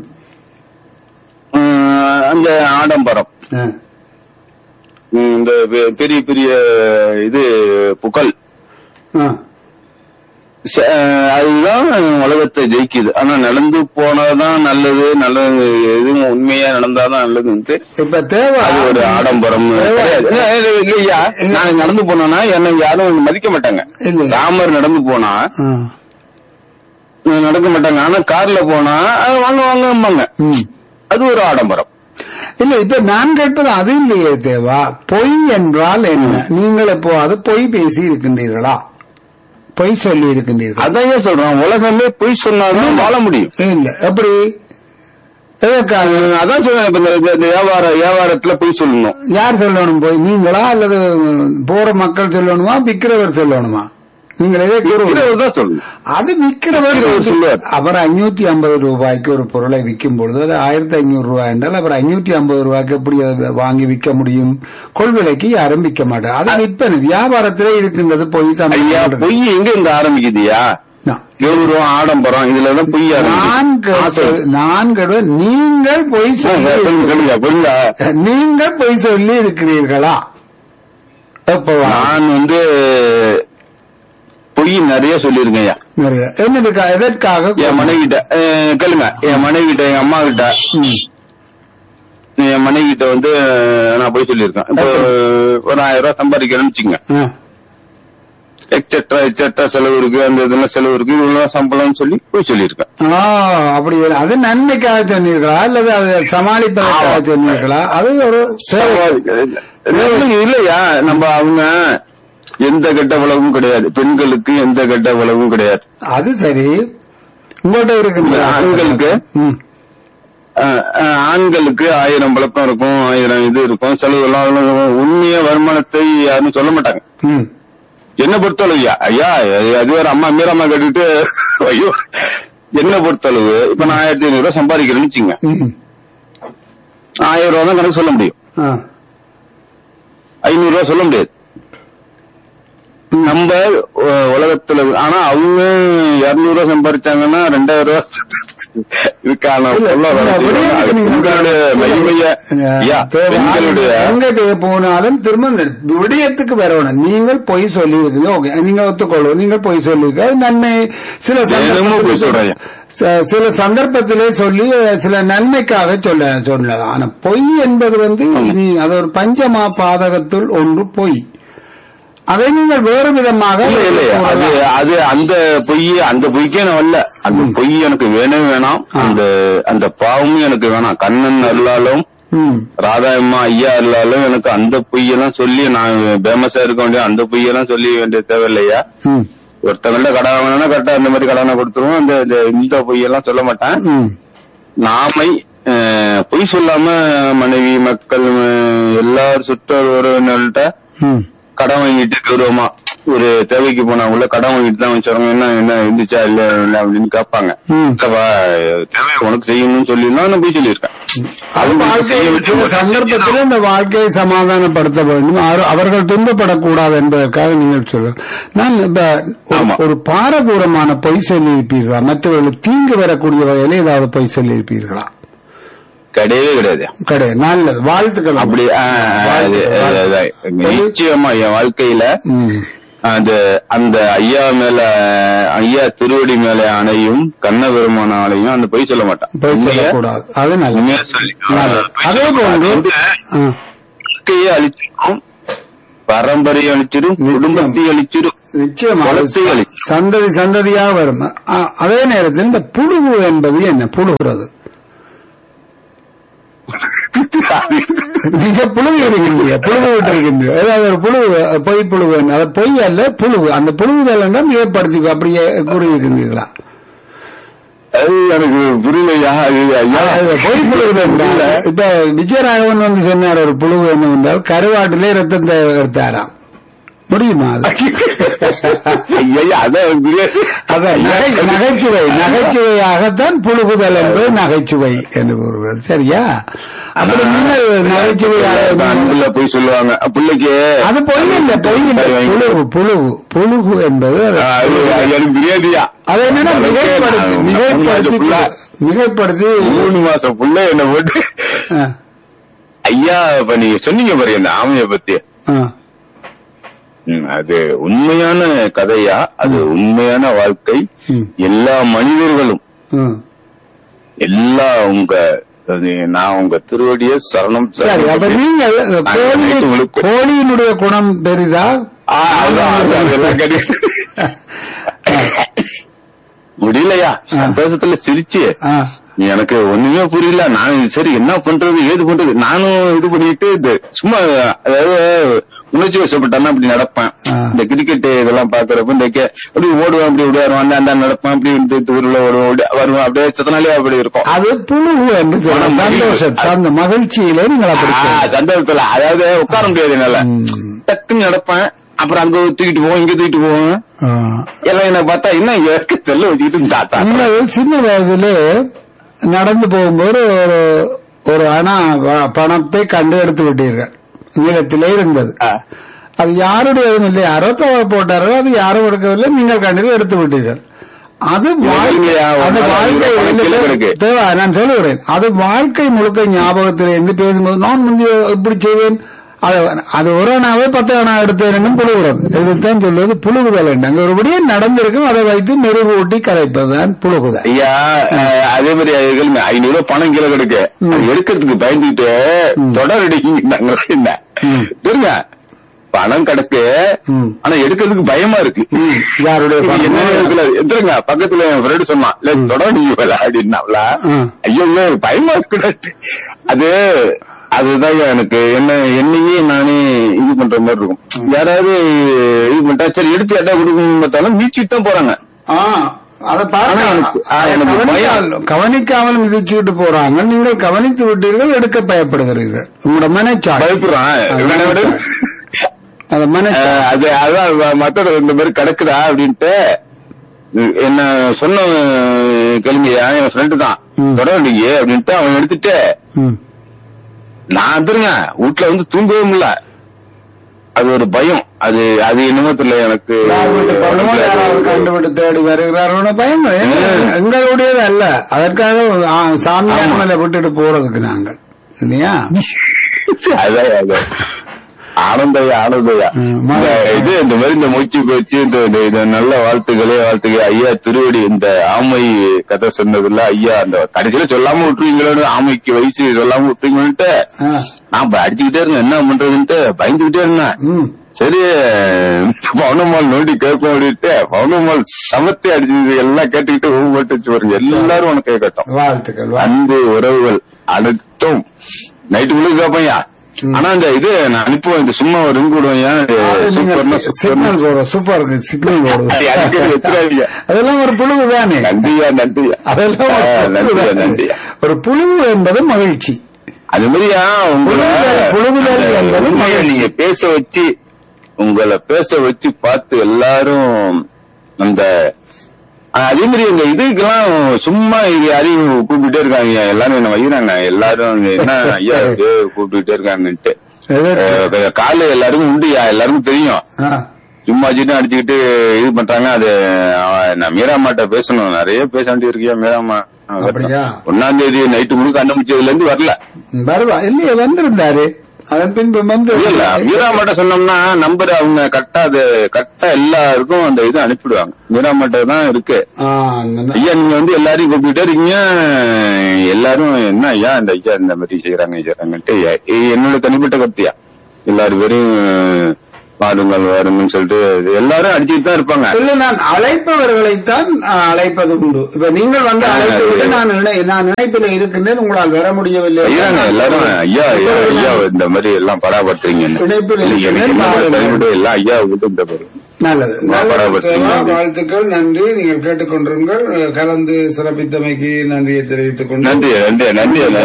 அஹ், அந்த ஆடம்பரம் ஆ, உம், இந்த பெ- பெரிய பெரிய இது புகழ் ஆ. ச- அதுதான் உலகத்தை ஜெயிக்குது ஆனா நடந்து போனாதான் நல்லது நல்லது எதுவும் உண்மையா நடந்தாதான் நல்லதுன்ட்டு இப்ப தேவை அது ஒரு ஆடம்பரம் தேவை. கிடையாது. இல்ல, இல்ல, இல்லையா நான் நடந்து போனேன்னா என்னை யாரும் மதிக்க மாட்டாங்க இல்ல. ராமர் நடந்து போனா ஆ. அஹ், நடக்க மாட்டாங்க ஆனா கார்ல போனா அஹ், வாங்க வாங்கம்பாங்க ம். அது ஒரு ஆடம்பரம் இல்ல இப்ப நான் கேட்பது அது இல்லையே தேவா பொய் என்றால் என்ன நீங்கள் இப்போ அது பொய் பேசி இருக்கின்றீர்களா பொய் சொல்லி இருக்கின்றீர்களா அதான் ஏன் சொல்றேன் உலகமே பொய் சொன்னாதான் வாழ முடியும் இல்ல எப்படி எதற்காக அஹ், அதான் சொல்றேன் இப்ப இந்த- இந்த வியாபார வியாபாரத்துல பொய் சொல்லணும் யார் சொல்லணும் போய் நீங்களா அல்லது போற மக்கள் சொல்லணுமா விக்கிறவர் சொல்லணுமா நீங்கள் எதை கூறுவது விக்கிறவர் தான் சொல்லணும் அது விக்கிறவர் விக்கிறவர் சொல்லுவார். அவர் அஞ்சூத்தி ஐம்பது ரூபாய்க்கு ஒரு பொருளை விற்கும் பொழுது அது ஆயிரத்தி ஐநூறு ரூபாய் என்றால் அவர் அஞ்சூத்தி ஐம்பது ரூபாய்க்கு எப்படி அதை வாங்கி விற்க முடியும் கொள்விலைக்கு யாரும் விற்க மாட்டார் அது விற்பனை வியாபாரத்திலே இருக்கின்றது பொய் தான் ஐயா பொய் எங்க இங்க ஆரம்பிக்குதுயா நான் கௌரவம் ஆடம்பரம் இதுலதான் பொய் நான் கேட்பது- நான் கேட்பது நீங்கள் பொய் சொல்லி சொல்லுங்க சொல்லுங்க நீங்கள் பொய் சொல்லி இருக்கிறீர்களா எப்பவா நான் வந்து பொய் நிறைய சொல்லியிருக்கேன் ஐயா நிறைய என்னதுக்கா எதற்காக என் மனைவி கிட்ட கேளுங்க என் மனைவி கிட்ட என் அம்மா கிட்ட ம். என் மனைவி கிட்ட வந்து அஹ், நான் போய் சொல்லியிருக்கேன் இப்போ ஒரு ஆயிரம் ரூபாய் சம்பாதிக்கிறேன்னு வச்சுங்க ஆ. எக்ஸெட்ரா எக்ஸெட்ரா செலவு இருக்கு அந்த இதெல்லாம் செலவு இருக்கு இவ்வளவு சம்பளம்னு சொல்லி போய் சொல்லியிருக்கேன் ஆ, அப்படி இல்லை. அது நன்மைக்காக சொன்னீர்களா அல்லது அதை சமாளிப்பதற்காக ஆமா. சொன்னீர்களா அது ஒரு சேவை. இல்ல, இல்லையா நம்ம அவங்க எந்த கெட்ட பழக்கமும் கிடையாது பெண்களுக்கு எந்த கெட்ட பழக்கமும் கிடையாது அது சரி உங்கள்கிட்ட இருக்கு ஆண்களுக்கு? ம் அஹ், அஹ், ஆண்களுக்கு ஆயிரம் பழக்கம் இருக்கும் ஆயிரம் இது இருக்கும் செலவுலாம் அதெல்லாம் உண்மைய வருமானத்தை யாரும் சொல்ல மாட்டாங்க ம் என்ன பொறுத்தளவு ஐயா ஐயா அது- அது வேற அம்மா மீரம்மா கேட்டுட்டு ஐயோ என்ன பொறுத்தளவு இப்ப நான் ஆயிரத்தி ஐநூறு ரூபாய் சம்பாதிக்கிறேன்னு வச்சுங்க ம் ஆயிரம் ரூபாய் தான் கணக்கு சொல்ல முடியும் ஆ ஐநூறு ரூபாய் சொல்ல முடியாது நம்ம அஹ், உலகத்துல ஆனா அவங்க இருநூறு ரூபாய் சம்பாதிச்சாங்கன்னா ரெண்டாயிரம் ரூபாய் இதுக்கான இல்ல, சொல்ல இல்ல, வர விடயத்துக்கு நீங்க- பெண்களுடைய மகிமைய ஐயா, பெண்களுடைய எங்கிட்ட போனாலும் திரும்ப இந்த விடயத்துக்கு வரணும் நீங்கள் பொய் சொல்லியிருக்கீங்க ஓகே நீங்க ஒத்துக்கொள்வோம் நீங்கள் பொய் சொல்லியிருக்க அது நன்மை சில தினமும் பொய் சந்தர்ப்பத்திலே சொல்றேன். ச- சில சந்தர்ப்பத்திலே சொல்லி சில நன்மைக்காக சொல்ல சொல்லலாம் ஆனா பொய் என்பது வந்து நீ அது ஒரு பஞ்சமா பாதகத்துள் ஒன்று பொய் அதை நீங்கள் வேறு விதமாக இல்ல இல்ல அது அது அந்த பொய் அந்த பொய்க்கே நான் வரல அந்த பொய் எனக்கு வேணவே வேணாம் அந்த அந்த பாவமும் எனக்கு வேணாம் கண்ணன் அருளாலும் ம் ராதாயம்மா ஐயா அருளாலும் எனக்கு அந்த பொய்யெல்லாம் சொல்லி நான் பேமஸா இருக்க வேண்டிய அந்த பொய்யெல்லாம் சொல்லி வேண்டிய தேவையில்லையா ம் ஒருத்தவங்கள்ட்ட கடன் வாங்கினா கரெக்டா அந்த மாதிரி கடனை கொடுத்துருவோம் அந்த இந்த- இந்த பொய்யெல்லாம் சொல்ல மாட்டேன் ம் நாமை அஹ், பொய் சொல்லாம மனைவி மக்கள் அஹ், எல்லார் சுற்றார் உறவினர்கள்ட்ட ம் கடன் வாங்கிட்டு கௌரவமா ஒரு தேவைக்கு போனா உள்ள கடன் வாங்கிட்டு தான் வச்சிருங்க என்ன என்ன இருந்துச்சா இல்ல இல்ல அப்படின்னு கேட்பாங்க ம். இல்லப்பா, தேவை உனக்கு செய்யணும்னு சொல்லி நான் போய் சொல்லியிருக்கேன் அது அவங்க வாழ்க்கை செய்ய விட்டு சில ஒரு சந்தர்ப்பத்தில் இந்த வாழ்க்கையை சமாதானப்படுத்த வேண்டும் அவர்- அவர்கள் துன்பப்படக்கூடாது என்பதற்காக நீங்கள் சொல்லுங்க நான் இப்ப ஒரு- ஆமா. ஒரு பாரதூரமான பொய் சொல்லியிருப்பீர்களா மற்றவர்களுக்கு தீங்கு வரக்கூடிய வகையில ஏதாவது பொய் சொல்லியிருப்பீர்களா கிடையவே கிடையாது கிடையாது நல்லது வாழ்த்துக்கள் அப்படி ஆ, அது, அது, அது, நிச்சயமா என் வாழ்க்கையில ம். அந்த அந்த ஐயா மேல ஐயா திருவடி மேல அணையும் கண்ண பெருமான ஆணையும் அந்த பொய் சொல்ல மாட்டான் பொய் உண்மையா- சொல்லக்கூடாது அது நல்லது உண்மையா சொல்லி நல்லது. பொய் அதே சொல்ல மாட்டான். போன்று வந்து ஆ, வாழ்க்கையை அழிச்சிடும் பரம்பரையை அழிச்சிடும் குடும்பத்தை அழிச்சிடும் நிச்சயமா அது குலத்தை அழிச்சிடும் சந்ததி சந்ததியாக வரும் ஆ, அதே நேரத்தில் இந்த புழுவு என்பது என்ன புழுகிறது நீங்க புழுவு இருக்கீங்க புழுவு விட்டுருக்கீங்க ஏதாவது ஒரு புழுவு பொய் புழுவு அது பொய் அல்ல புழுவு அந்த புழுவுதல் என்றால் மிகப்படுத்தி அப்படியே கூறியிருக்கின்றீர்களா அது எனக்கு புரியலையா அது ஐயா அது பொய் புழுவு என்றால் இப்ப விஜயராகவன் வந்து சொன்னார் ஒரு புழுவு என்னவென்றால் கருவாட்டிலே ரத்தத்தை எடுத்தாராம் முடியுமா அது ஐயா அதான் எனக்கு புரியாது. அதான் நகை- நகைச்சுவை நகைச்சுவையாகத்தான் புழுகுதல் என்பது நகைச்சுவை என்று கூறுவது சரியா அப்படி நீங்கள் நகைச்சுவையாக அன்புல போய் சொல்லுவாங்க பிள்ளைக்கு அது பொய் இல்ல பொய் இல்ல புழுகு புழுகு புழுகு என்பது அது- ஆ, அது எனக்கு பிரியாதியா அது என்னன்னா மிகைப்படுத்தி மிகைப்படுத்தி புள்ள மிகைப்படுத்தி மூணு மாசம் புள்ள என்ன போட்டு ஆ, ஐயா இப்ப நீங்க சொன்னீங்க பாருங்க இந்த ஆமைய பத்தி ஆ, ம், அது உண்மையான கதையா அது உண்மையான வாழ்க்கை ம். எல்லா மனிதர்களும் ம். எல்லா உங்க அது நான் உங்க திருவடிய சரணம் சரி அப்ப சரணம் நீங்கள் கோழி உங்களுக்கு- கோழியினுடைய குணம் பெரிதா ஆ, அதான், அதான், அதெல்லாம் கிடையாது. முடியலையா சந்தோஷத்துல சிரிச்சு ஆ, எனக்கு ஒண்ணுமே புரியல நான் சரி என்ன பண்றது ஏது பண்றது நானும் இது பண்ணிட்டு இது சும்மா அதாவது உணர்ச்சி வசப்பட்டானா அப்படி நடப்பேன் ஆ. இந்த கிரிக்கெட் இதெல்லாம் பாக்குறப்ப இந்த கே- அப்படி ஓடுவேன் அப்படி விடுவாரு அந்த அந்த நடப்பேன் அப்படி இந்த ஊர்ல ஓடுவேன் வருவேன் அப்படியே சத்தனாலே அப்படி இருக்கும் அது புழுகு என்று சொல்றோம். மனம் சந்தோஷம் அந்த மகிழ்ச்சியிலே நீங்கள் அப்படி ஆ, செய்யலாம். சந்தோஷத்துல அதாவது உட்கார முடியாது என்னால டக்குன்னு நடப்பேன் அப்புறம் அங்க தூக்கிட்டு போவோம் இங்க தூக்கிட்டு போவோம் ஆ. எல்லாம் என்ன பார்த்தா என்ன இவருக்கு செல்ல வச்சுக்கிட்டு தாத்தா நீங்கள் சின்ன வயதிலே நடந்து போகும்போது ஒரு ஒரு அணா வ- பணத்தை கண்டு எடுத்து விட்டீர்கள் நீளத்திலே இருந்தது ஆ. அது யாருடையதும் இல்லை யாரோ தவறு போட்டாரோ அது யாரும் எடுக்கவில்லை நீங்கள் கண்டு எடுத்து விட்டீர்கள் அது வாழ்க்கை இல்லையா, ஒரு அது நாள் வாழ்க்கை அது இல்லை, கணக்கில் கிடக்கு. தேவா, நான் சொல்லுகிறேன் அது வாழ்க்கை முழுக்க ஞாபகத்தில் இருந்து பேசும்போது நான் முந்தி இப்படி செய்வேன் அது அது ஒரு அணாவே பத்து அணா எடுத்தேன் புழுகுறோம் இதுதான் சொல்வது புழுகுதல் என்று அங்க ஒருபடியே நடந்திருக்கும் அதை வைத்து மெருகு ஊட்டி கதைப்பதுதான் புழுகுதல் ஐயா அஹ், அதே மாதிரி அதுகள் ஐநூறு ரூபாய் பணம் கீழே கிடக்கு அது எடுக்கிறதுக்கு பயந்துட்டு தொடர் அடிக்கிங்க என்ன தெரியுங்க பணம் கிடக்கு ம். ஆனா எடுக்கிறதுக்கு பயமா இருக்கு யாருடைய இது பணம்? என்ன இருக்குல்ல, எந்திருங்க பக்கத்துல என் ஃப்ரெண்டு சொன்னான் இல்ல தொடர் அடிக்கல அப்படின்னாப்ல ம். ஐயோ இல்ல, பயமா இருக்கு அது அதுதான் எனக்கு என்ன என்னையே நானே இது பண்ற மாதிரி இருக்கும் யாராவது இது பண்ணிட்டா சரி எடுத்து எட்டா கொடுக்கணும்னு பார்த்தாலும் மீச்சிட்டு தான் போறாங்க ஆ, அதை பார்க்க- ஆனா எனக்கு- ஆ, எனக்கு கவனிக்காமல் கவனிக்காமல் மிதிச்சுட்டு போறாங்க நீங்கள் கவனித்து விட்டீர்கள் எடுக்க பயப்படுகிறீர்கள் உங்களோட மனைச்சாட்சி பயப்படுறான் இவனை விட அந்த மனைச்சாட்சி அஹ் அது அதான் மத்தோட இந்த மாதிரி கிடக்குதா அப்படின்ட்டு என்ன சொன்ன கேளுங்கய்யா என் ஃப்ரெண்டு தான் தொடரடிங்க அப்படின்ட்டு அவன் எடுத்துட்டு ம். நான் வந்துருங்க வீட்டுல வந்து தூங்கவே முடியல அது ஒரு பயம் அது அது என்னமோ தெரியல எனக்கு யார் வீட்டு பணமோ யாராவது கண்டுபிடி தேடி வருகிறார்களோ பயம் எங்க- எங்களுடையது அல்ல அதற்காக ஆ, சாமியார் மேல விட்டுட்டு போறதுக்கு நாங்கள் இல்லையா அதான் அதான். ஆனந்தையா ஆனந்தையா ம், இந்த இது இந்த மாதிரி இந்த மூச்சு போச்சு இந்த இந்த- இந்த நல்ல வாழ்த்துக்களே வாழ்த்துக்கள் ஐயா திருவடி இந்த ஆமை கதை சொன்னதுல ஐயா அந்த கடைசியில சொல்லாம விட்டுருவீங்களோன்னு ஆமைக்கு வயசு சொல்லாம விட்டுருவீங்கன்ட்டு ஆ. நான் இப்ப அடிச்சுக்கிட்டே இருந்தேன் என்ன பண்றதுன்ட்டு பயந்துகிட்டே இருந்தேன் ம். சரி பவுனம்மாள் நோண்டி கேட்போம் அப்படின்ட்டு பவுனம்மாள் சமத்தை அடிச்சது எல்லாம் கேட்டுக்கிட்டு ஊ போட்டு வச்சு பாருங்க எல்லாரும் உனக்கு கேட்கட்டும் வாழ்த்துக்கள் வாழ்த்துக்கள். அன்பு உறவுகள் அனைத்தும் நைட்டு முழு கேட்பையா ஆனா இந்த இது நான் அனுப்புவேன் இந்த சும்மா ஒரு ரிங் போடுவேன் அது நீங்க சூப்பர்னா சிக்னல் சூப்பர் போடுற சூப்பர் சிக்னல் போடுவது அதெல்லாம் ஒரு புழுவு தானே நன்றியா நன்றியா அதெல்லாம் ஆ, ஒரு புழு நன்றியா தானே. நன்றியா ஒரு புழுவு என்பது மகிழ்ச்சி அது மாதிரியா உங்களை புழுவுதல், புழுவுதல் என்பது உண்மையை மகிழ்ச்சி. நீங்க பேச வச்சு உங்களை பேச வச்சு பார்த்து எல்லாரும் அந்த ஆ, அதே மாதிரி இந்த இதுக்கெல்லாம் சும்மா இது யாரையும் கூப்பிட்டுட்டே இருக்காங்க எல்லாரும் என்ன வைக்கிறாங்க எல்லாரும் என்ன ஐயா இது கூப்பிட்டுட்டே இருக்காங்கன்ட்டு எதற்கு? அஹ், காலு எல்லாருக்கும் உண்டுயா எல்லாருக்கும் தெரியும் ஆ. சும்மா வச்சுட்டு அடிச்சுக்கிட்டு இது பண்றாங்க அது அவன் நான் மீராமாட்ட பேசணும் நிறைய பேச வேண்டி இருக்கியா மீராமா அப்படியா? ஒன்னாம் தேதி நைட்டு முழுக்க கண்டுபிடிச்சதுல இருந்து வரல வருவா இல்லையே வந்திருந்தாரு அதன் பின்பு வந்து இல்ல மீராமாட்ட சொன்னோம்னா நம்பர் அவங்க கரெக்டா அது கரெக்டா எல்லாருக்கும் அந்த இது அனுப்பிடுவாங்க மீராமாட்ட தான் இருக்கு ஆ, அந்த- ஐயா நீங்க வந்து எல்லாரையும் கூப்பிட்டுட்டே இருக்கீங்க எல்லாரும் என்ன ஐயா இந்த ஐயா இந்த மாதிரி செய்யறாங்க செய்யறாங்கன்ட்டு எ- என்னோட தனிப்பட்ட கருத்தியா எல்லாரும் பேரும் வாருங்கள் வாருங்கன்னு சொல்லிட்டு எல்லாரும் அடிச்சுட்டு தான் இருப்பாங்க இல்ல நான் அழைப்பவர்களைத்தான் ஆ, அழைப்பது உண்டு இப்ப நீங்கள் வந்து அழைத்து விட்டு நான் நினை- நான் நினைப்பில் இருக்கின்றேன் உங்களால் வர முடியவில்லை ஐயாங்க எல்லாரும் ஐயா ஐயா ஐயா இந்த மாதிரி எல்லாம் பராமரிக்கிறீங்க இணைப்பில் எனக்கு இருக்கிறேன். என்ன பாருங்கள். தனிப்பட்ட எல்லாம் ஐயா விட்டு இந்த பாரு நல்லது நான் நல்லது பராமரிக்கிறேன். தேவா, வாழ்த்துக்கள் நன்றி நீங்கள் கேட்டுக்கொண்டிருங்கள் கலந்து சிறப்பித்தமைக்கு நன்றியை தெரிவித்துக் கொண்டு நன்றி நன்றி நன்றி நன்றி